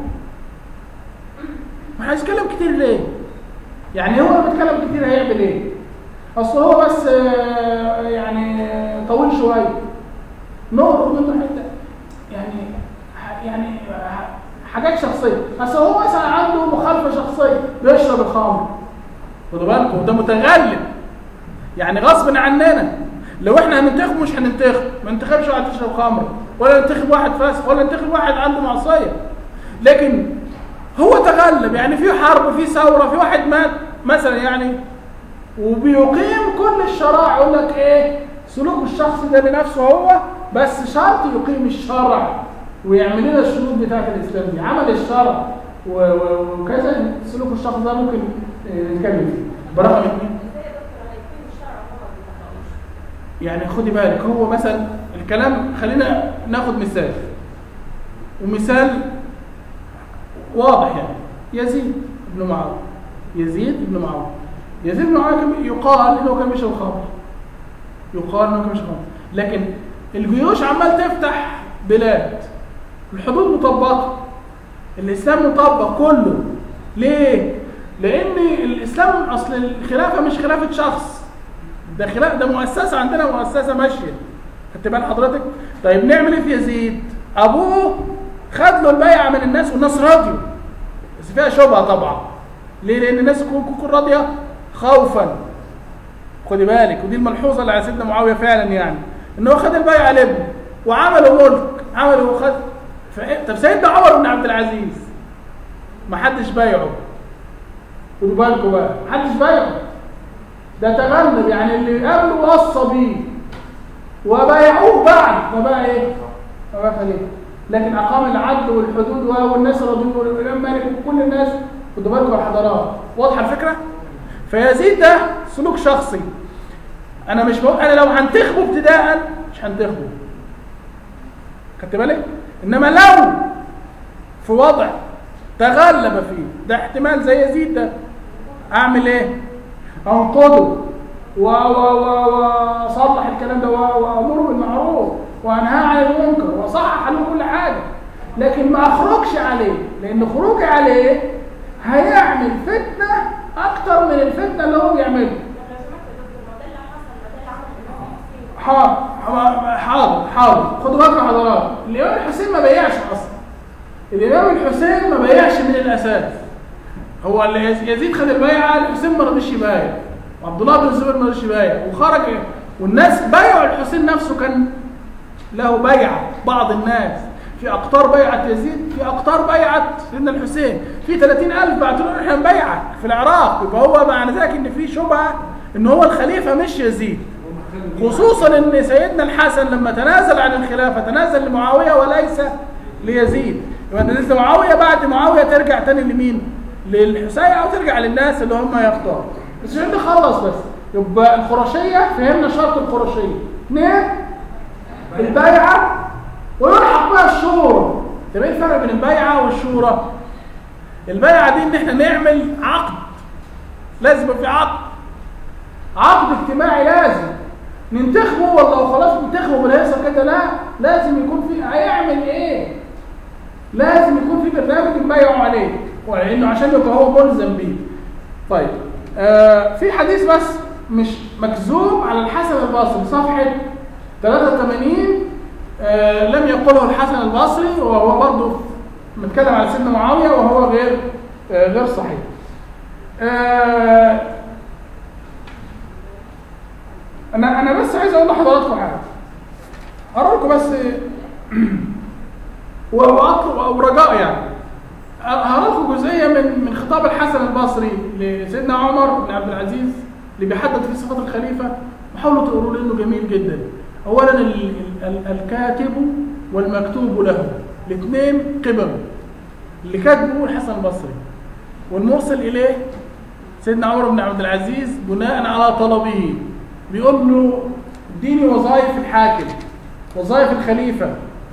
ما هيتكلم كتير ليه يعني هو بيتكلم كتير هيعمل ايه اصل هو بس آه، يعني آه، طويل شويه نقرب منه حته يعني ح- يعني ح- حاجات شخصيه اصل هو مثلا عنده مخالفه شخصيه بيشرب الخمر خدوا بالكم ده متغلب يعني غصب عننا لو احنا هننتخب مش هننتخب ما ننتخبش واحد يشرب خمر ولا ننتخب واحد فاسق ولا ننتخب واحد عنده معصيه لكن هو تغلب يعني في حرب في ثوره في واحد مات مثلا يعني وبيقيم كل الشرائع يقول لك ايه سلوك الشخص ده بنفسه هو بس شرط يقيم الشرع ويعمل لنا الشروط بتاعت الاسلام دي عمل الشرع و- و- وكذا سلوك الشخص ده ممكن آه، نتكلم فيه برقم اثنين يعني خدي بالك هو مثلا الكلام خلينا ناخد مثال ومثال واضح يعني يزيد بن معاويه يزيد بن معاويه يزيد بن معاويه كان يقال انه كان بيشرب خمر يقال انه كان بيشرب خمر لكن الجيوش عمال تفتح بلاد الحدود مطبقه الاسلام مطبق كله ليه لان الاسلام اصل الخلافه مش خلافه شخص ده خلاف ده مؤسسه عندنا مؤسسه ماشيه خدت بال حضرتك طيب نعمل ايه في يزيد ابوه خد له البيعه من الناس والناس راضيه بس فيها شبهه طبعا ليه لان الناس تكون تكون راضيه خوفا خدي بالك ودي الملحوظه اللي على سيدنا معاويه فعلا يعني ان هو خد البيعه لابنه وعملوا ملك عملوا خد ف- طب سيدنا عمر بن عبد العزيز ما حدش بايعه خدوا بالكم بقى ما حدش بايعه ده تغلب يعني اللي قبله وصى بيه وبايعوه بعد فبقى ايه؟ فبقى خليفه لكن اقام العدل والحدود و- والناس رضوا والامام مالك وكل الناس خدوا بالكم يا حضرات واضحه الفكره؟ فيزيد ده سلوك شخصي انا مش بقول انا لو هنتخبه ابتداء مش هنتخبه خدت بالك؟ انما لو في وضع تغلب فيه ده احتمال زي يزيد ده اعمل ايه؟ انقضه و- و- و- واصلح الكلام ده و- وامره بالمعروف وانهاه عن المنكر واصحح له كل حاجه لكن ما اخرجش عليه لان خروجي عليه هيعمل فتنه اكتر من الفتنه اللي هو بيعملها حاضر حاضر حاضر خدوا بالكم يا حضرات الامام الحسين ما بيعش اصلا الامام الحسين ما بيعش من الاساس هو اللي يز- يزيد خد البيعه الحسين ما رضيش يبايع وعبد الله بن الزبير ما رضيش يبايع وخرج والناس بايعوا الحسين نفسه كان له بيعه بعض الناس في اقطار بيعه يزيد في اقطار بيعه سيدنا الحسين في 30000 بعتوا له احنا نبيعك في العراق يبقى هو معنى ذلك ان في شبهه ان هو الخليفه مش يزيد خصوصا ان سيدنا الحسن لما تنازل عن الخلافه تنازل لمعاويه وليس ليزيد يبقى تنازل لمعاويه بعد معاويه ترجع تاني لمين؟ للحسين او ترجع للناس اللي هم يختاروا بس عشان نخلص بس يبقى الخرشيه فهمنا شرط الخرشيه اثنين البيعه ويلحق بها الشورى طب ايه الفرق بين البيعه والشورى؟ البيعه دي ان احنا نعمل عقد لازم يبقى في عقد عقد اجتماعي لازم ننتخبه والله خلاص ننتخبه ولا يحصل كده لا لازم يكون في هيعمل ايه لازم يكون في برنامج نبايعه عليه ولانه عشان يبقى هو ملزم بيه طيب آه في حديث بس مش مكذوب على الحسن البصري صفحه 83 آه لم يقله الحسن البصري وهو برضه متكلم على سيدنا معاويه وهو غير آه غير صحيح آه انا انا بس عايز اقول لحضراتكم حاجه هقول لكم بس واطلب او رجاء يعني هقول لكم جزئيه من من خطاب الحسن البصري لسيدنا عمر بن عبد العزيز اللي بيحدد في صفات الخليفه وحاولوا تقولوا لانه جميل جدا اولا ال ال الكاتب والمكتوب له الاثنين قبل اللي كاتبه الحسن البصري والمرسل اليه سيدنا عمر بن عبد العزيز بناء على طلبه بيقول له اديني وظائف الحاكم وظائف الخليفه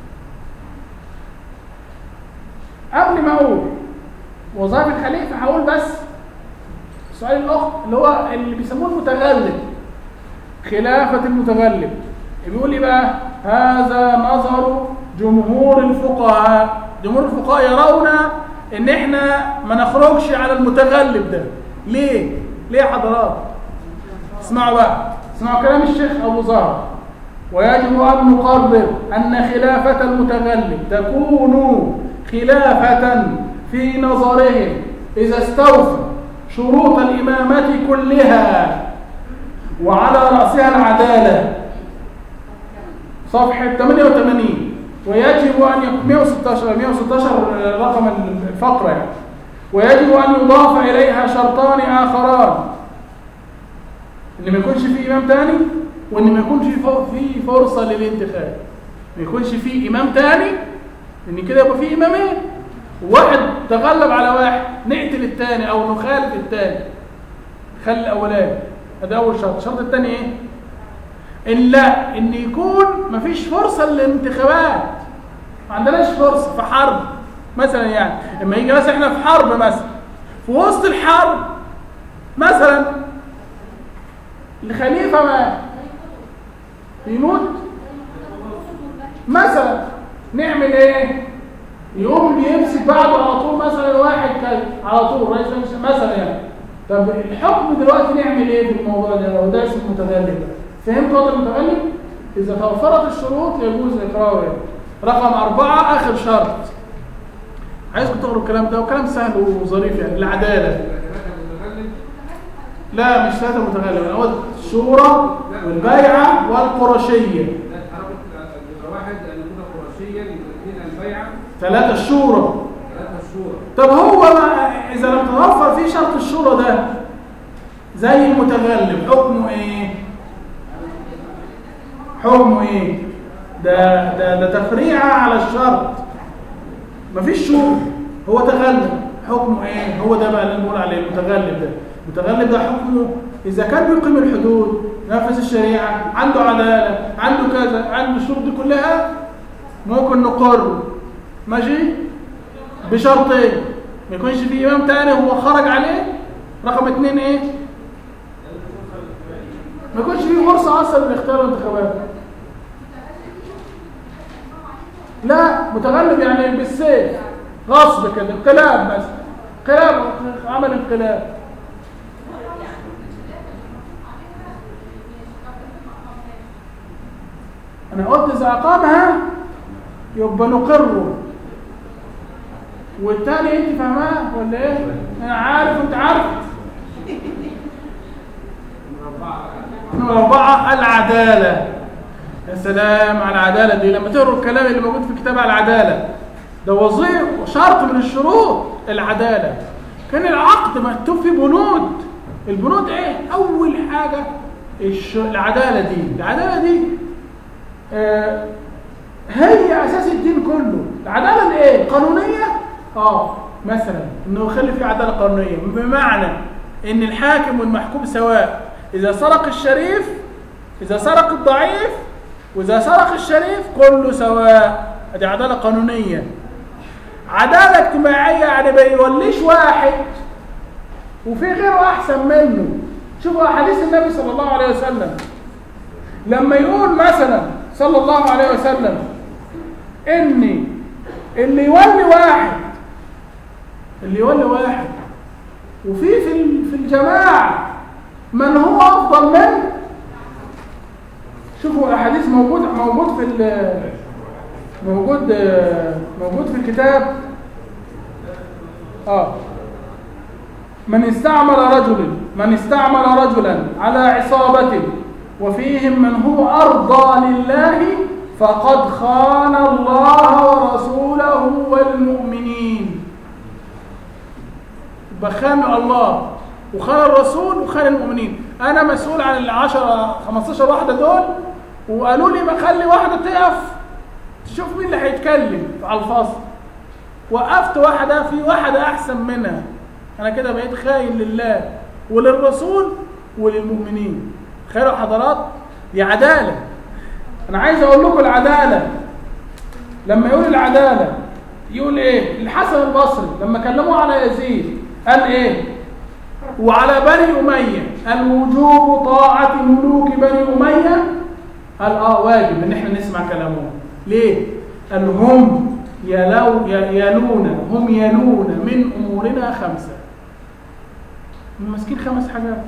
قبل ما اقول وظائف الخليفه هقول بس السؤال الاخر اللي هو اللي بيسموه المتغلب خلافه المتغلب بيقول ايه بقى هذا نظر جمهور الفقهاء جمهور الفقهاء يرون ان احنا ما نخرجش على المتغلب ده ليه ليه يا حضرات اسمعوا بقى اسمعوا كلام الشيخ ابو زهر ويجب ان نقرر ان خلافه المتغلب تكون خلافه في نظرهم اذا استوفى شروط الامامه كلها وعلى راسها العداله صفحة 88 ويجب أن يكون 116 116 رقم الفقرة يعني ويجب أن يضاف إليها شرطان آخران إن ما يكونش في إمام تاني وإن ما يكونش في فرصة للانتخاب ما يكونش في إمام تاني إن كده يبقى في إمامين واحد تغلب على واحد نقتل التاني أو نخالف التاني خلي الأولاني هذا أول شرط الشرط التاني إيه؟ الا ان يكون مفيش فرصه للانتخابات ما عندناش فرصه في حرب مثلا يعني لما يجي مثلا احنا في حرب مثلا في وسط الحرب مثلا الخليفه ما يموت مثلا نعمل ايه يقوم بيمسك بعده على طول مثلا واحد كان على طول رئيس مثلا يعني طب الحكم دلوقتي نعمل ايه في الموضوع ده لو ده اسم متغلب فهمت وضع المتغلب؟ إذا توفرت الشروط يجوز إقراره رقم أربعة آخر شرط عايزكم تقروا الكلام ده وكلام سهل وظريف يعني العدالة لا مش ثلاثة متغلب أنا قلت الشورى والبيعة والقرشية واحد ان يكون قرشيا اثنين البيعه ثلاثة الشورى ثلاثه الشورى طب هو ما إذا لم تتوفر فيه شرط الشورى ده زي المتغلب حكمه إيه؟ حكمه ايه ده ده ده تفريعه على الشرط مفيش شروط هو تغلب حكمه ايه هو ده بقى اللي بنقول عليه المتغلب ده المتغلب ده حكمه اذا كان بيقيم الحدود نفذ الشريعه عنده عداله عنده كذا عنده الشروط دي كلها ممكن نقر ماشي بشرطين ما يكونش في امام تاني هو خرج عليه رقم اتنين ايه ما يكونش فيه فرصة أصلا لاختيار الانتخابات لا متغلب يعني بالسيف غصب كده انقلاب مثلا انقلاب عمل انقلاب أنا قلت إذا أقامها يبقى نقره والتاني أنت فاهماه ولا إيه؟ أنا عارف أنت عارف أربعة العدالة يا سلام على العدالة دي لما تقروا الكلام اللي موجود في كتاب على العدالة ده وظيفة وشرط من الشروط العدالة كان العقد مكتوب فيه بنود البنود ايه اول حاجة الش... العدالة دي العدالة دي آه هي اساس الدين كله العدالة الايه قانونية اه مثلا انه يخلي في عدالة قانونية بمعنى ان الحاكم والمحكوم سواء اذا سرق الشريف اذا سرق الضعيف واذا سرق الشريف كله سواء دي عدالة قانونية عدالة اجتماعية يعني ما يوليش واحد وفي غيره احسن منه شوفوا احاديث النبي صلى الله عليه وسلم لما يقول مثلا صلى الله عليه وسلم ان اللي يولي واحد اللي يولي واحد وفي في في الجماعه من هو افضل منه شوفوا الاحاديث موجود موجود في موجود موجود في الكتاب اه من استعمل رجل من استعمل رجلا على عصابته وفيهم من هو أرضى لله فقد خان الله ورسوله والمؤمنين بخان الله وخان الرسول وخان المؤمنين أنا مسؤول عن العشرة 15 واحدة دول وقالوا لي بخلي واحدة تقف تشوف مين اللي هيتكلم على الفصل وقفت واحدة في واحدة أحسن منها انا كده بقيت خاين لله وللرسول وللمؤمنين خير حضرات دي عداله انا عايز اقول لكم العداله لما يقول العداله يقول ايه الحسن البصري لما كلموه على يزيد قال ايه وعلى بني اميه الوجوب طاعه ملوك بني اميه قال اه واجب ان احنا نسمع كلامهم ليه قال هم يلو يلون هم يلون من امورنا خمسه هم ماسكين خمس حاجات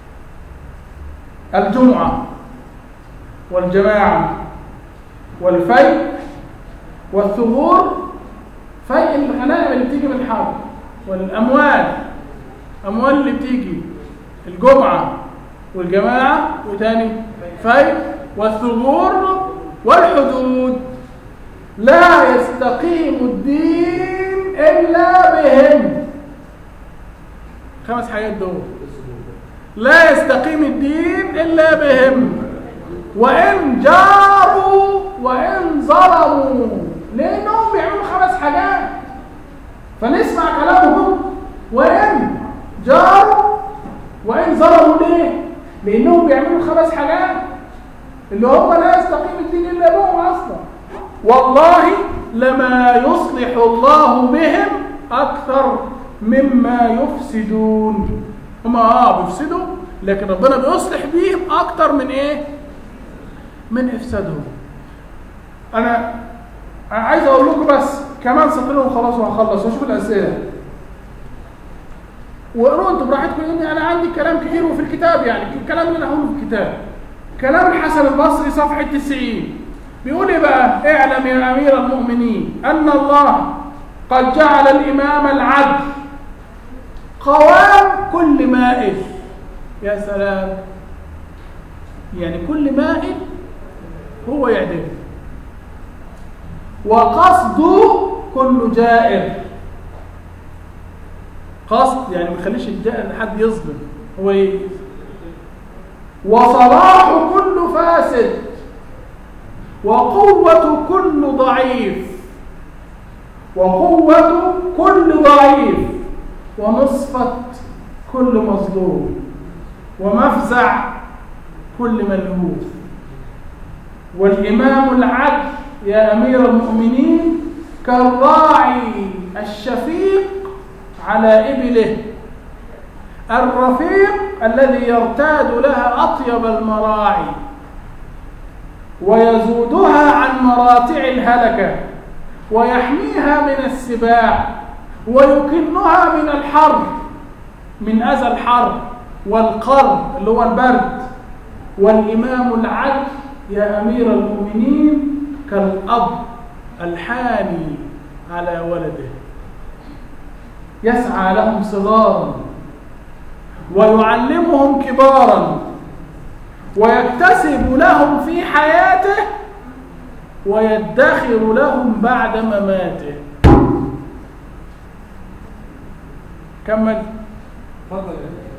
الجمعه والجماعه والفيء والثغور فيء الغنائم اللي بتيجي من الحرب والاموال اموال اللي بتيجي الجمعه والجماعه وتاني فيء والثغور والحدود لا يستقيم الدين الا بهم خمس حاجات دول لا يستقيم الدين الا بهم وان جاروا وان ظلموا لانهم بيعملوا خمس حاجات فنسمع كلامهم وان جاروا وان ظلموا ليه لانهم بيعملوا خمس حاجات اللي هم لا يستقيم الدين الا بهم اصلا والله لما يصلح الله بهم اكثر مما يفسدون هم اه بيفسدوا لكن ربنا بيصلح بيهم اكتر من ايه من افسادهم انا انا عايز اقول لكم بس كمان سطرين وخلاص وهخلص واشوف الاسئله وقروا انتوا براحتكم لان انا عندي كلام كتير وفي الكتاب يعني الكلام اللي انا هقوله في الكتاب كلام الحسن البصري صفحه 90 بيقول ايه بقى اعلم يا امير المؤمنين ان الله قد جعل الامام العدل قوام كل مائل يا سلام يعني كل مائل هو يعدل وقصده كل جائر قصد يعني ما يخليش الجائر حد يظلم هو ايه وصلاح كل فاسد وقوة كل ضعيف وقوة كل ضعيف ونصفة كل مظلوم ومفزع كل ملهوف والإمام العدل يا أمير المؤمنين كالراعي الشفيق على إبله الرفيق الذي يرتاد لها أطيب المراعي ويزودها عن مراتع الهلكة ويحميها من السباع ويكنها من الحر من أذى الحر والقر اللي هو البرد والإمام العدل يا أمير المؤمنين كالأب الحاني على ولده يسعى لهم صغارا ويعلمهم كبارا ويكتسب لهم في حياته ويدخر لهم بعد مماته كمل اتفضل يا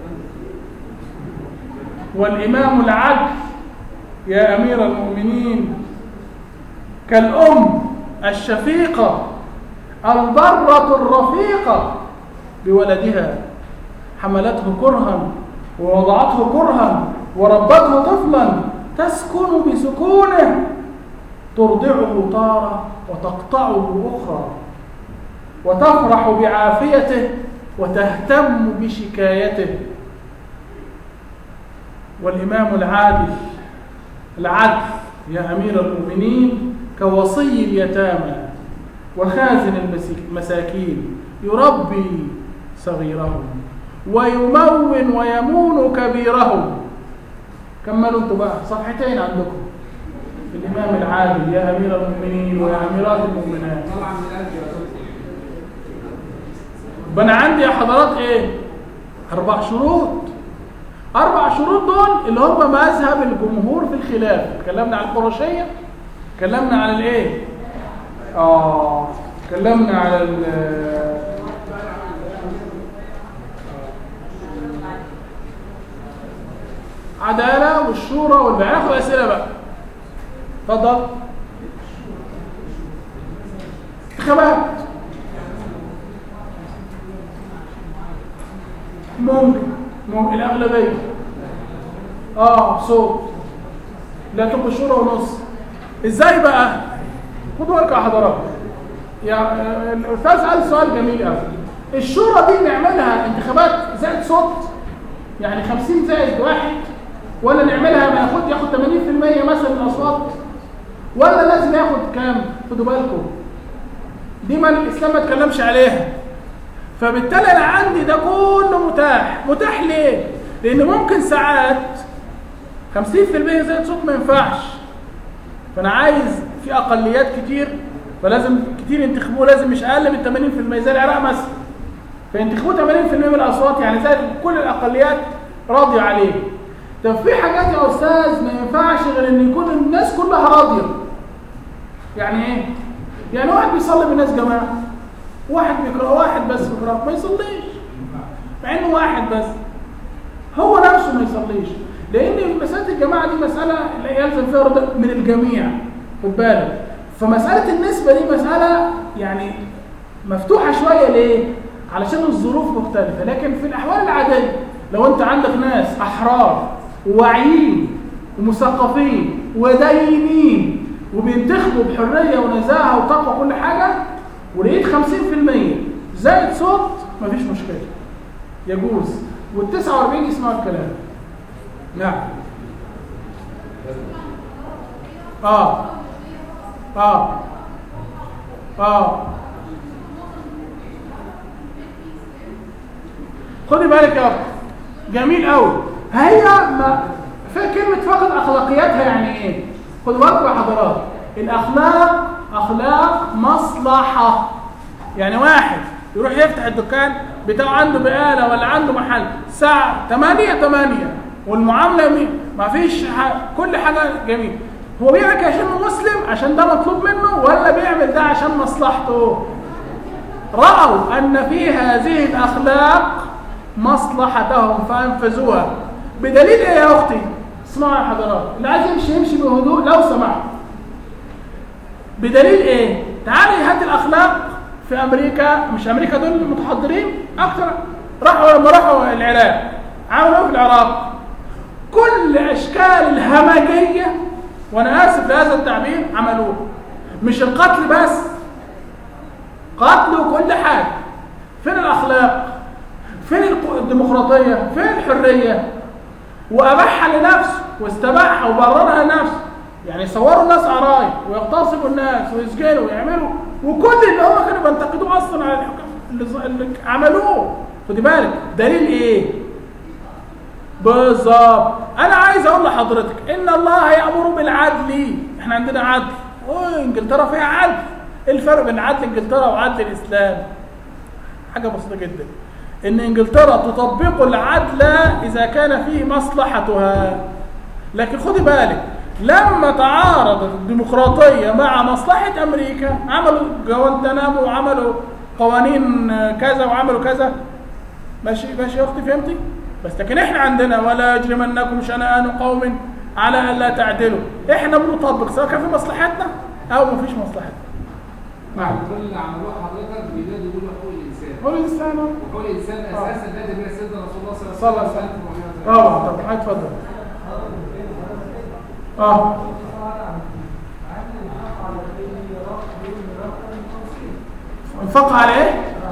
والإمام العدل يا أمير المؤمنين كالأم الشفيقة البرة الرفيقة بولدها حملته كرها ووضعته كرها وربته طفلا تسكن بسكونه ترضعه طارة وتقطعه أخرى وتفرح بعافيته وتهتم بشكايته والإمام العادل العدل يا أمير المؤمنين كوصي اليتامى وخازن المساكين يربي صغيرهم ويمون ويمون كبيرهم كملوا انتوا بقى صفحتين عندكم في الإمام العادل يا أمير المؤمنين ويا أميرات المؤمنات طبعا من القلب يا دكتور يبقى أنا عندي يا حضرات إيه؟ أربع شروط أربع شروط دول اللي هم مذهب الجمهور في الخلاف اتكلمنا عن القرشية اتكلمنا عن الإيه؟ آه اتكلمنا على ال عدالة والشورى والبيان ناخد أسئلة بقى اتفضل انتخابات ممكن ممكن الاغلبيه اه صوت لا تبقى شورى ونص ازاي بقى خدوا بالكم يا حضراتكم يا الاستاذ سال سؤال جميل قوي الشورى دي نعملها انتخابات زائد صوت يعني 50 زائد واحد ولا نعملها ما ياخد ياخد 80% مثلا من الاصوات ولا لازم ياخد كام خدوا بالكم دي ما الاسلام ما اتكلمش عليها فبالتالي انا عندي ده كله متاح متاح ليه لان ممكن ساعات 50% زائد صوت ما ينفعش فانا عايز في اقليات كتير فلازم كتير ينتخبوه لازم مش اقل من 80% زي العراق مثلا فينتخبوه 80% من الاصوات يعني زي كل الاقليات راضيه عليه طب في حاجات يا استاذ ما ينفعش غير ان يكون الناس كلها راضيه يعني ايه يعني واحد بيصلي بالناس جماعه واحد بيقرا واحد بس بيقرا ما يصليش مع انه واحد بس هو نفسه ما يصليش لان مساله الجماعه دي مساله لا يلزم فيها رضا من الجميع خد بالك فمساله النسبه دي مساله يعني مفتوحه شويه ليه علشان الظروف مختلفه لكن في الاحوال العاديه لو انت عندك ناس احرار وواعيين ومثقفين ودينين وبينتخبوا بحريه ونزاهه وتقوى كل حاجه ولقيت 50% زائد صوت مفيش مشكله يجوز وال 49 يسمعوا الكلام نعم اه اه اه خدي بالك يا أخت جميل قوي هي ما في كلمة فقد أخلاقياتها يعني إيه؟ خدوا بالكم يا حضرات الأخلاق أخلاق مصلحة يعني واحد يروح يفتح الدكان بتاعه عنده بقالة ولا عنده محل ساعة 8 8 والمعاملة مين؟ ما فيش ح... كل حاجة جميل هو بيعمل كده عشان مسلم عشان ده مطلوب منه ولا بيعمل ده عشان مصلحته؟ رأوا أن في هذه الأخلاق مصلحتهم فأنفذوها بدليل إيه يا أختي؟ اسمعوا يا حضرات اللي عايز يمشي يمشي بهدوء لو سمحت بدليل إيه؟ تعالي هات الأخلاق في أمريكا مش أمريكا دول متحضرين أكتر راحوا لما راحوا العراق عملوا إيه في العراق كل أشكال الهمجية وأنا آسف لهذا التعبير عملوه مش القتل بس قتل وكل حاجة فين الأخلاق فين الديمقراطية فين الحرية وأباحها لنفسه واستباحها وبررها لنفسه يعني يصوروا الناس عرايا ويغتصبوا الناس ويسجنوا ويعملوا وكل اللي هم كانوا بينتقدوه اصلا على الحكم اللي, اللي عملوه خدي بالك دليل ايه بالظبط انا عايز اقول لحضرتك ان الله يامر بالعدل احنا عندنا عدل وانجلترا فيها عدل ايه الفرق بين عدل انجلترا وعدل الاسلام حاجه بسيطه جدا ان انجلترا تطبق العدل اذا كان فيه مصلحتها لكن خدي بالك لما تعارضت الديمقراطيه مع مصلحه امريكا عملوا جوانتنامو وعملوا قوانين كذا وعملوا كذا ماشي ماشي يا اختي فهمتي بس لكن احنا عندنا ولا يجرمنكم شنآن قوم على الا تعدلوا احنا بنطبق سواء كان في مصلحتنا او ما فيش مصلحتنا نعم كل اللي عملوه حضرتك بينادوا يقولوا حقوق الانسان هو الانسان أهو. وحقوق الانسان اساسا نادي بها سيدنا رسول الله صلى صلى الله الله عليه عليه وسلم وسلم طبعا طبعا اتفضل اه انفق على ايه؟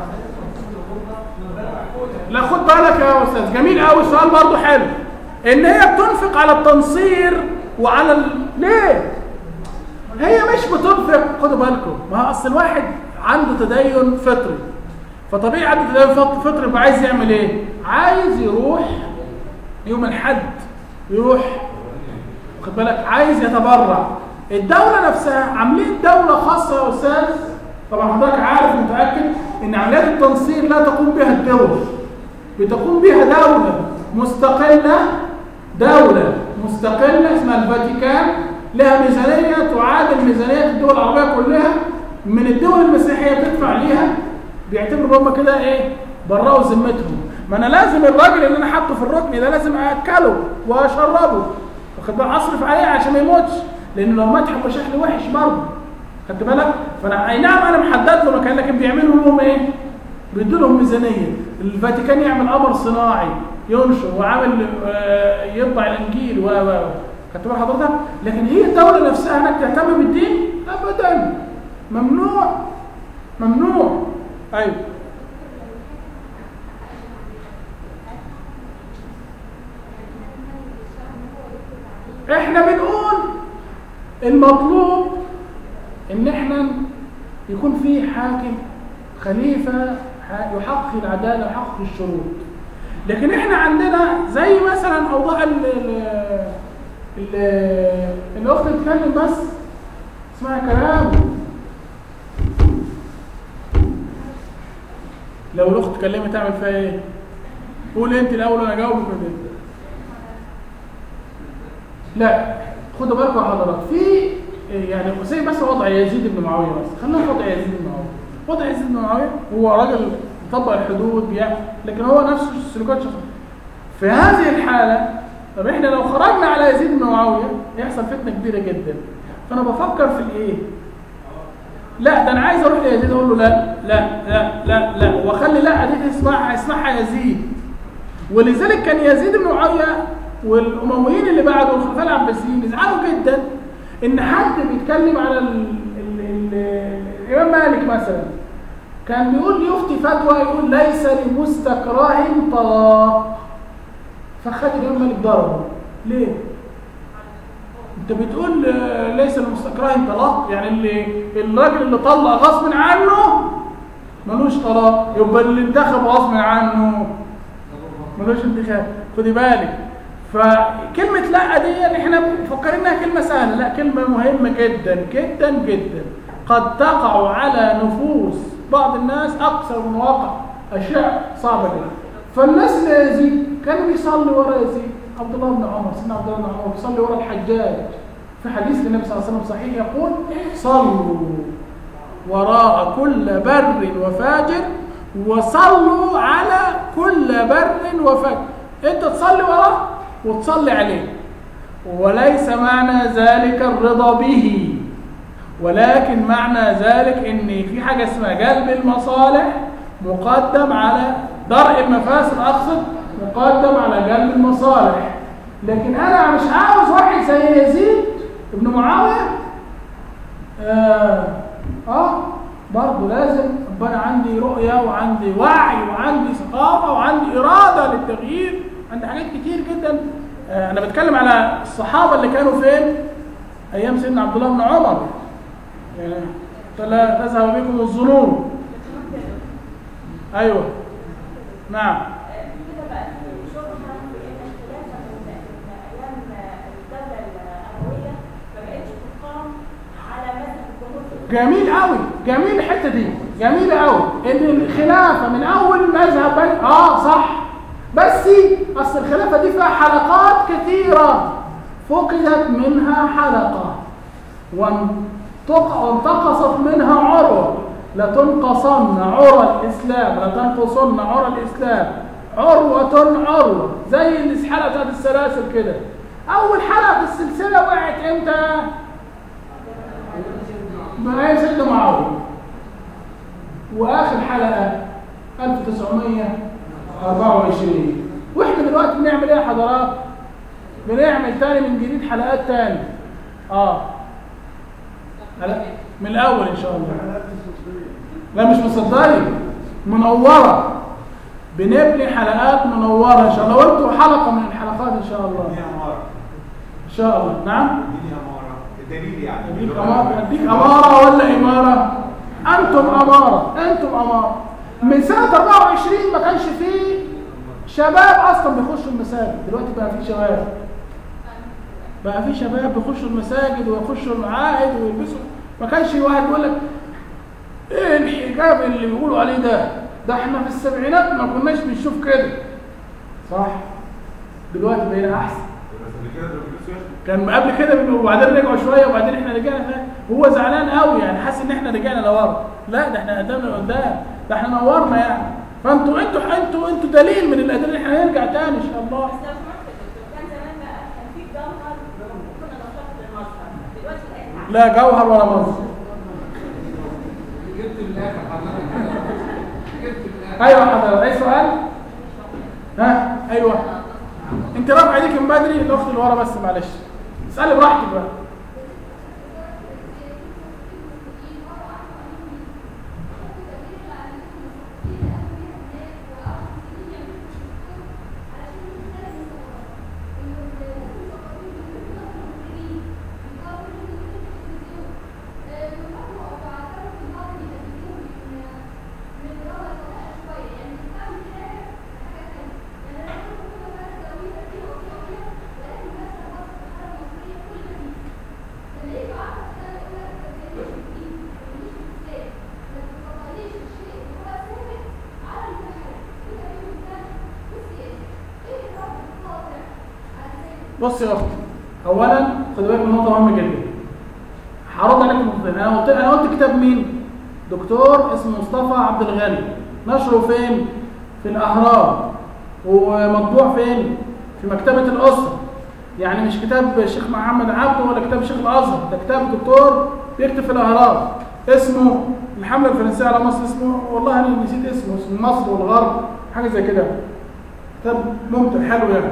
لا خد بالك يا استاذ جميل قوي السؤال برضه حلو ان هي بتنفق على التنصير وعلى ال... ليه؟ هي مش بتنفق خدوا بالكم ما هو اصل الواحد عنده تدين فطري فطبيعي عنده تدين فط- فطري يبقى عايز يعمل ايه؟ عايز يروح يوم الحد يروح خد بالك عايز يتبرع الدولة نفسها عاملين دولة خاصة يا أستاذ طبعا حضرتك عارف متأكد إن عمليات التنصير لا تقوم بها الدول بتقوم بها دولة مستقلة دولة مستقلة اسمها الفاتيكان لها ميزانية تعادل ميزانية الدول العربية كلها من الدول المسيحية تدفع ليها بيعتبروا هم كده ايه برأوا ذمتهم ما انا لازم الراجل اللي انا حاطه في الركن ده لازم اكله واشربه واخد بالك اصرف عليه عشان ما يموتش لان لو مات هيبقى شكله وحش برضه خدت بالك فانا اي نعم انا محدد له مكان لكن بيعملوا لهم ايه بيدوا لهم ميزانيه الفاتيكان يعمل قمر صناعي ينشر وعامل آه، يطبع الانجيل و و خدت بال حضرتك لكن هي الدوله نفسها انك تهتم بالدين ابدا ممنوع ممنوع ايوه احنا بنقول المطلوب ان احنا يكون في حاكم خليفة ح- يحقق العدالة ويحقق الشروط لكن احنا عندنا زي مثلا اوضاع ال ال ال الاخت بتتكلم بس اسمها كلام لو الاخت اتكلمت تعمل فيها ايه؟ قول انت الاول انا اجاوبك من انت لا خدوا بالكم يا حضرات في يعني زي بس وضع يزيد بن معاويه بس خلينا في وضع يزيد بن معاويه وضع يزيد بن معاويه هو راجل طبق الحدود بيعمل لكن هو نفسه سلوكات شخصيه في هذه الحاله طب احنا لو خرجنا على يزيد بن معاويه يحصل فتنه كبيره جدا فانا بفكر في الايه لا ده انا عايز اروح ليزيد اقول له لا لا لا لا لا واخلي لا دي تسمعها يسمعها يزيد ولذلك كان يزيد بن معاويه والامويين اللي بعده الخلفاء العباسيين يزعلوا جدا ان حد بيتكلم على ال ال ال الامام مالك مثلا كان بيقول يفتي فتوى يقول ليس لمستكره طلاق فخد الامام مالك ضربه ليه؟ انت بتقول آه، ليس لمستكره طلاق يعني اللي الراجل اللي طلق غصب عنه ملوش طلاق يبقى اللي انتخب غصب عنه ملوش انتخاب خدي بالك فكلمة لا دي احنا مفكرين انها كلمة سهلة لا كلمة مهمة جدا جدا جدا قد تقع على نفوس بعض الناس اكثر من واقع اشياء صعبة جدا فالناس اللي يزيد كان بيصلي ورا يزيد عبد الله بن عمر سيدنا عبد الله بن عمر بيصلي ورا الحجاج في حديث للنبي صلى الله عليه وسلم صحيح يقول صلوا وراء كل بر وفاجر وصلوا على كل بر وفاجر انت تصلي وراه وتصلي عليه وليس معنى ذلك الرضا به ولكن معنى ذلك ان في حاجه اسمها جلب المصالح مقدم على درء المفاسد اقصد مقدم على جلب المصالح لكن انا مش عاوز واحد زي يزيد ابن معاويه اه, آه برضه لازم يبقى عندي رؤيه وعندي وعي وعندي ثقافه وعندي اراده للتغيير عندي حاجات كتير جدا آه انا بتكلم على الصحابه اللي كانوا فين ايام سيدنا عبد الله بن عمر يعني فلا تذهب بكم الظنون ايوه نعم كده بقى في شبهه في ان الخلافه من من ايام الدوله الامويه ما بقتش تقام على مذهب الجمهور في جميل قوي جميل الحته دي جميل قوي ان الخلافه من اول مذهب بني اه صح بس اصل الخلافه دي فيها حلقات كثيره فقدت منها حلقه وانتق- وانتقصت منها عروه لتنقصن عرى الاسلام لتنقصن عرى الاسلام عروه عروه زي الحلقه بتاعت السلاسل كده اول حلقه في السلسله وقعت امتى معايا سيدنا معاوية واخر حلقة 1924 واحنا دلوقتي بنعمل ايه يا حضرات بنعمل تاني من جديد حلقات تاني اه حلقة من الاول ان شاء الله لا مش مصدقين منورة بنبني حلقات منورة ان شاء الله وانتوا حلقة من الحلقات ان شاء الله دي اماره ان شاء الله نعم دي اماره الدليل يعني اديك اماره اديك اماره ولا اماره انتم اماره انتم اماره من سنه 24 ما كانش فيه شباب اصلا بيخشوا المساجد دلوقتي بقى في شباب بقى في شباب بيخشوا المساجد ويخشوا المعاهد ويلبسوا ما كانش واحد يقول لك ايه الحجاب اللي بيقولوا عليه ده ده احنا في السبعينات ما كناش بنشوف كده صح دلوقتي بقينا احسن بس قبل كده دول بيلبسوا يا أخي. كان قبل كده بيبقوا- وبعدين رجعوا شويه وبعدين احنا رجعنا تاني. هو زعلان قوي يعني حاسس ان احنا رجعنا لورا لا ده احنا قدامنا لقدام ده احنا نورنا يعني فانتوا انتوا انتوا انتوا دليل من الادله ان احنا هنرجع تاني ان شاء الله بس لو سمحت يا دكتور كان زمان بقى كان في جوهر كنا نشاط للمظهر دلوقتي بقت لا جوهر ولا منظر جبت من الاخر حضرتك جبت من ايوه حضرتك اي سؤال ها ايوه انت رافع ايديك من بدري الاخت اللي ورا بس معلش اسالي براحتك بقى بص يا اختي اولا خد بالك من نقطه مهمه جدا هرد عليك نقطتين انا قلت انا قلت كتاب مين دكتور اسمه مصطفى عبد الغني نشره فين في الاهرام ومطبوع فين في مكتبه الاسره يعني مش كتاب الشيخ محمد عبده ولا كتاب الشيخ الازهر ده كتاب دكتور بيكتب في الاهرام اسمه الحمله الفرنسيه على مصر اسمه والله انا نسيت اسمه اسمه مصر والغرب حاجه زي كده كتاب ممتع حلو يعني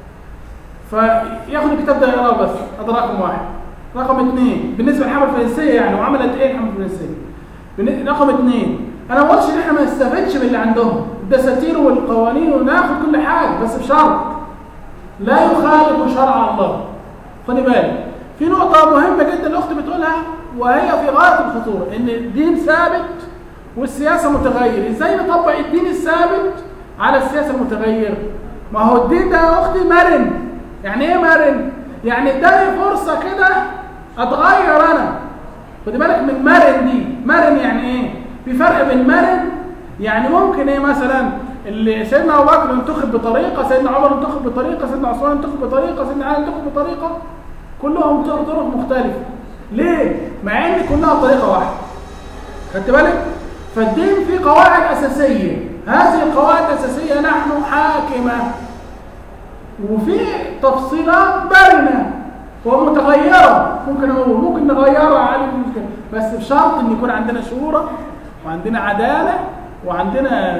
فياخد الكتاب ده يقراه بس هذا رقم واحد رقم اثنين بالنسبه للحمله الفرنسيه يعني وعملت ايه الحمله الفرنسيه بن- رقم اثنين انا ما قلتش ان احنا ما نستفدش من اللي عندهم الدساتير والقوانين وناخد كل حاجه بس بشرط لا يخالف شرع الله خدي بالك في نقطة مهمة جدا الأخت بتقولها وهي في غاية الخطورة إن الدين ثابت والسياسة متغير، إزاي نطبق الدين الثابت على السياسة المتغير؟ ما هو الدين ده يا أختي مرن، يعني إيه مرن؟ يعني اداني فرصة كده أتغير أنا، خدي بالك من مرن دي، مرن يعني إيه؟ في فرق بين مرن يعني ممكن إيه مثلا اللي سيدنا أبو بكر انتخب بطريقة، سيدنا عمر انتخب بطريقة، سيدنا عثمان انتخب بطريقة، سيدنا علي انتخب بطريقة، كلهم طرق طرق مختلفة ليه؟ مع ان كلها طريقة واحدة خدت بالك؟ فالدين فيه قواعد أساسية هذه القواعد الأساسية نحن حاكمة وفي تفصيلات مرنة ومتغيرة ممكن أقول ممكن نغيرها عادي مش مشكلة بس بشرط إن يكون عندنا شورى وعندنا عدالة وعندنا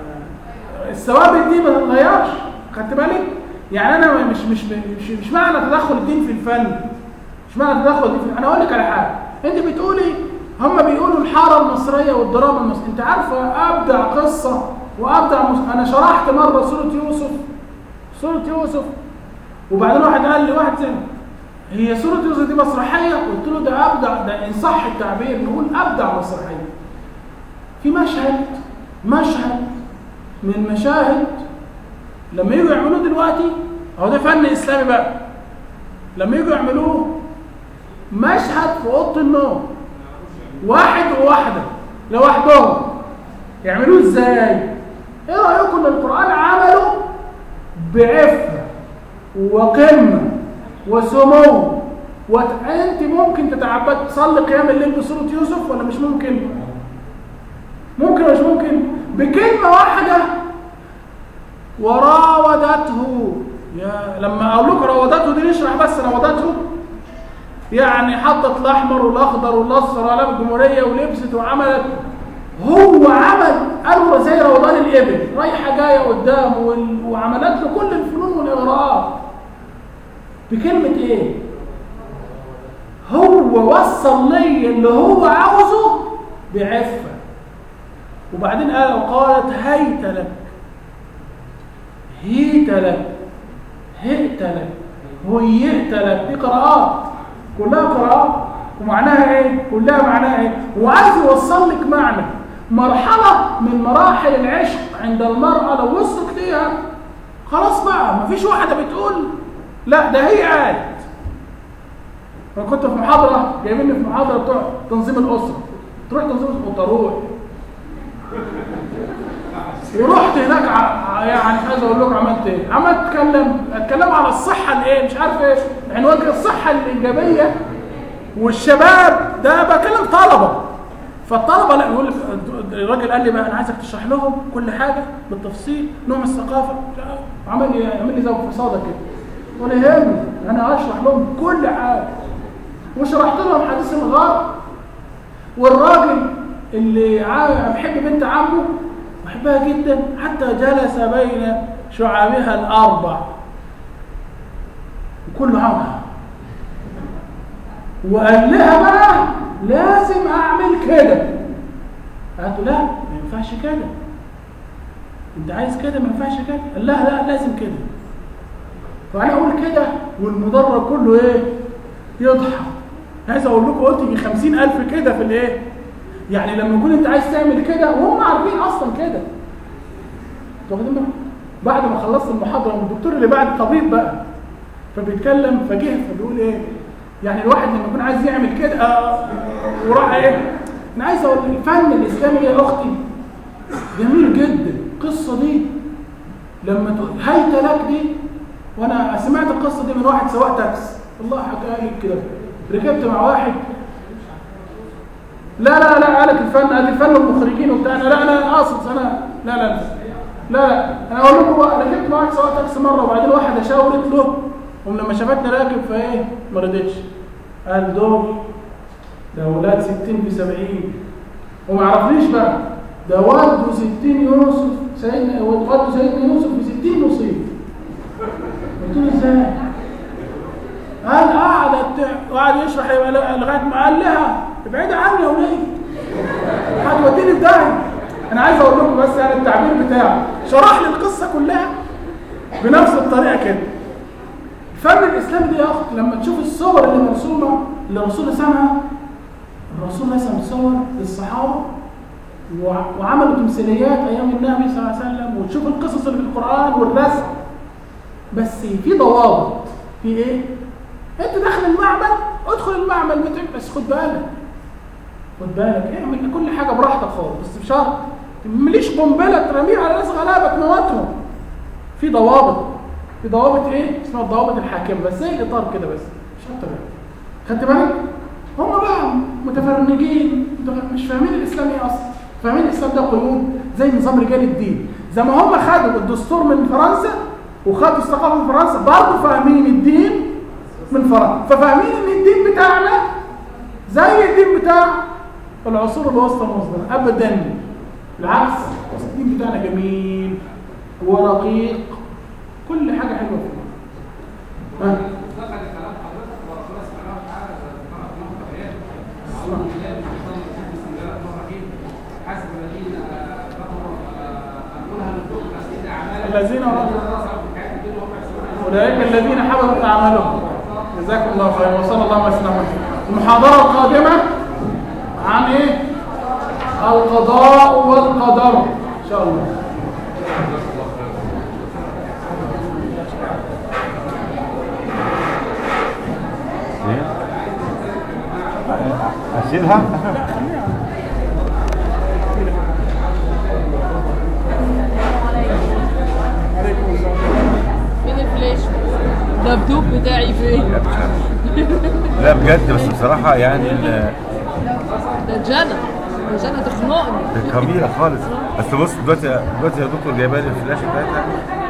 الثوابت دي ما تتغيرش خدت بالك؟ يعني انا مش مش مش, مش معنى تدخل الدين في الفن مش معنى تدخل الدين في الفن. انا اقول لك على حاجه انت بتقولي هم بيقولوا الحاره المصريه والدراما المصريه انت عارفه ابدع قصه وابدع مس... انا شرحت مره سوره يوسف سوره يوسف وبعدين واحد قال لي واحد تاني هي سوره يوسف دي مسرحيه قلت له ده ابدع ده ان صح التعبير نقول ابدع مسرحيه في مشهد مشهد من مشاهد لما يجوا يعملوه دلوقتي اهو ده فن اسلامي بقى لما يجوا يعملوه مشهد في اوضه النوم واحد وواحده لوحدهم يعملوه ازاي ايه رايكم ان القران عمله بعفه وقمه وسمو وانت ممكن تتعبد تصلي قيام الليل بسوره يوسف ولا مش ممكن ممكن ولا مش ممكن بكلمه واحده وراودته يا لما اقول لكم راودته دي نشرح بس راودته يعني حطت الاحمر والاخضر والاصفر على الجمهوريه ولبست وعملت هو عمل قالوا زي روضان الابل رايحه جايه قدامه وال- وعملت له كل الفنون والاغراءات بكلمه ايه؟ هو وصل لي اللي هو عاوزه بعفه وبعدين قال قالت هيت لك هيت لك هئت لك هيئت لك دي قراءات كلها قراءات ومعناها ايه كلها معناها ايه وعايز يوصل لك معنى مرحلة من مراحل العشق عند المرأة لو وصلت ليها خلاص بقى مفيش واحدة بتقول لا ده هي قالت انا كنت في محاضرة جايبيني في محاضرة بتوع تنظيم الأسرة تروح تنظيم الأسرة تروح ورحت هناك ع- يعني مش عايز اقول لكم عملت ايه عملت اتكلم اتكلم على الصحه الايه مش عارف ايه عنوان كده الصحه الايجابيه والشباب ده بكلم طلبه فالطلبه لا يقول الراجل قال لي بقى انا عايزك تشرح لهم كل حاجه بالتفصيل نوع من الثقافه مش عارف. عمل لي يعمل لي زي فصاده كده ولا يهمني انا اشرح لهم كل حاجه وشرحت لهم حديث الغار والراجل اللي عا- بيحب بنت عمه بحبها جدا حتى جلس بين شعابها الأربع وكل عنها وقال لها بقى لازم أعمل كده قالت له لا ما ينفعش كده انت عايز كده ما ينفعش كده قال لها لا لازم كده فانا اقول كده والمدرج كله ايه يضحك عايز اقول لكم قلت يجي 50000 كده في الايه يعني لما يكون انت عايز تعمل كده وهم عارفين اصلا كده انتوا واخدين بالكم؟ بعد ما خلصت المحاضره الدكتور اللي بعد طبيب بقى فبيتكلم فجه فبيقول ايه يعني الواحد لما يكون عايز يعمل كده آه، وراح ايه انا عايز اقول الفن الاسلامي يا اختي جميل جدا القصه دي لما تقول هيت لك دي وانا سمعت القصه دي من واحد سواق تاكس والله حكى لي كده ركبت مع واحد لا لا لا قالك الفن قال الفن والمخرجين وبتاع أنا لا انا قاصد انا لا لا لا لا انا اقول لكم بقى ركبت مع واحد سواق تاكس مره وبعدين واحده شاورت له ولما شافتني راكب فايه ما رضتش قال دول ده اولاد 60 في 70 وما عرفنيش بقى ده والده 60 يوسف سيدنا والده سيدنا يوسف ب 60 نصيب قلت له ازاي؟ قال قعدت قعد يشرح لغايه ما قال لها ابعدي عني يا وليه هتوديني في داهيه انا عايز اقول لكم بس يعني التعبير بتاعه شرح لي القصه كلها بنفس الطريقه كده الفن الاسلامي دي يا اخت لما تشوف الصور اللي مرسومه اللي الرسول رسمها الرسول رسم صور للصحابه وع- وعملوا تمثيليات ايام النبي صلى الله عليه وسلم وتشوف القصص اللي في القران والرسم بس في ضوابط في ايه؟ انت داخل المعمل ادخل المعمل متعب بس خد بالك خد بالك اعمل كل حاجه براحتك خالص بس بشرط مليش قنبله ترميها على ناس غلابه تموتهم في ضوابط في ضوابط ايه؟ اسمها الضوابط الحاكمه بس زي الاطار كده بس مش اكتر يعني. خدت بالك؟ هم بقى متفرنجين متف- مش فاهمين الاسلام ايه اصلا فاهمين الاسلام ده قيود زي نظام رجال الدين زي ما هم خدوا الدستور من فرنسا وخدوا الثقافه من فرنسا برضه فاهمين الدين من فرنسا ففاهمين ان الدين بتاعنا زي الدين بتاع العصور الوسطى المصدر ابدا بالعكس الدين بتاعنا جميل ورقيق كل حاجه حلوه فيه ها؟ دخل كلام حضرتك وربنا سبحانه وتعالى ذكر في نقطة آيات أعوذ بالله من الشيطان الرجيم بسم الله الرحمن الرحيم حسب الذين آه، كفروا آه، أن كلها نترك تسديد أعمالهم الذين رأوا. رأوا في الحياة الدنيا وهم يحسبون أنهم أولئك الذين حبطت أعمالهم جزاكم الله خيرا وصلى الله وسلم المحاضرة القادمة عن إيه؟ القضاء والقدر إن شاء الله اشيلها فين الفلاش الدبدوب بتاعي فين لا بجد بس بصراحة يعني ال- ده جنى ده جنى تخنقني الكاميرا خالص بس بص دلوقتي دلوقتي يا دكتور جايبه لي الفلاش بتاعتها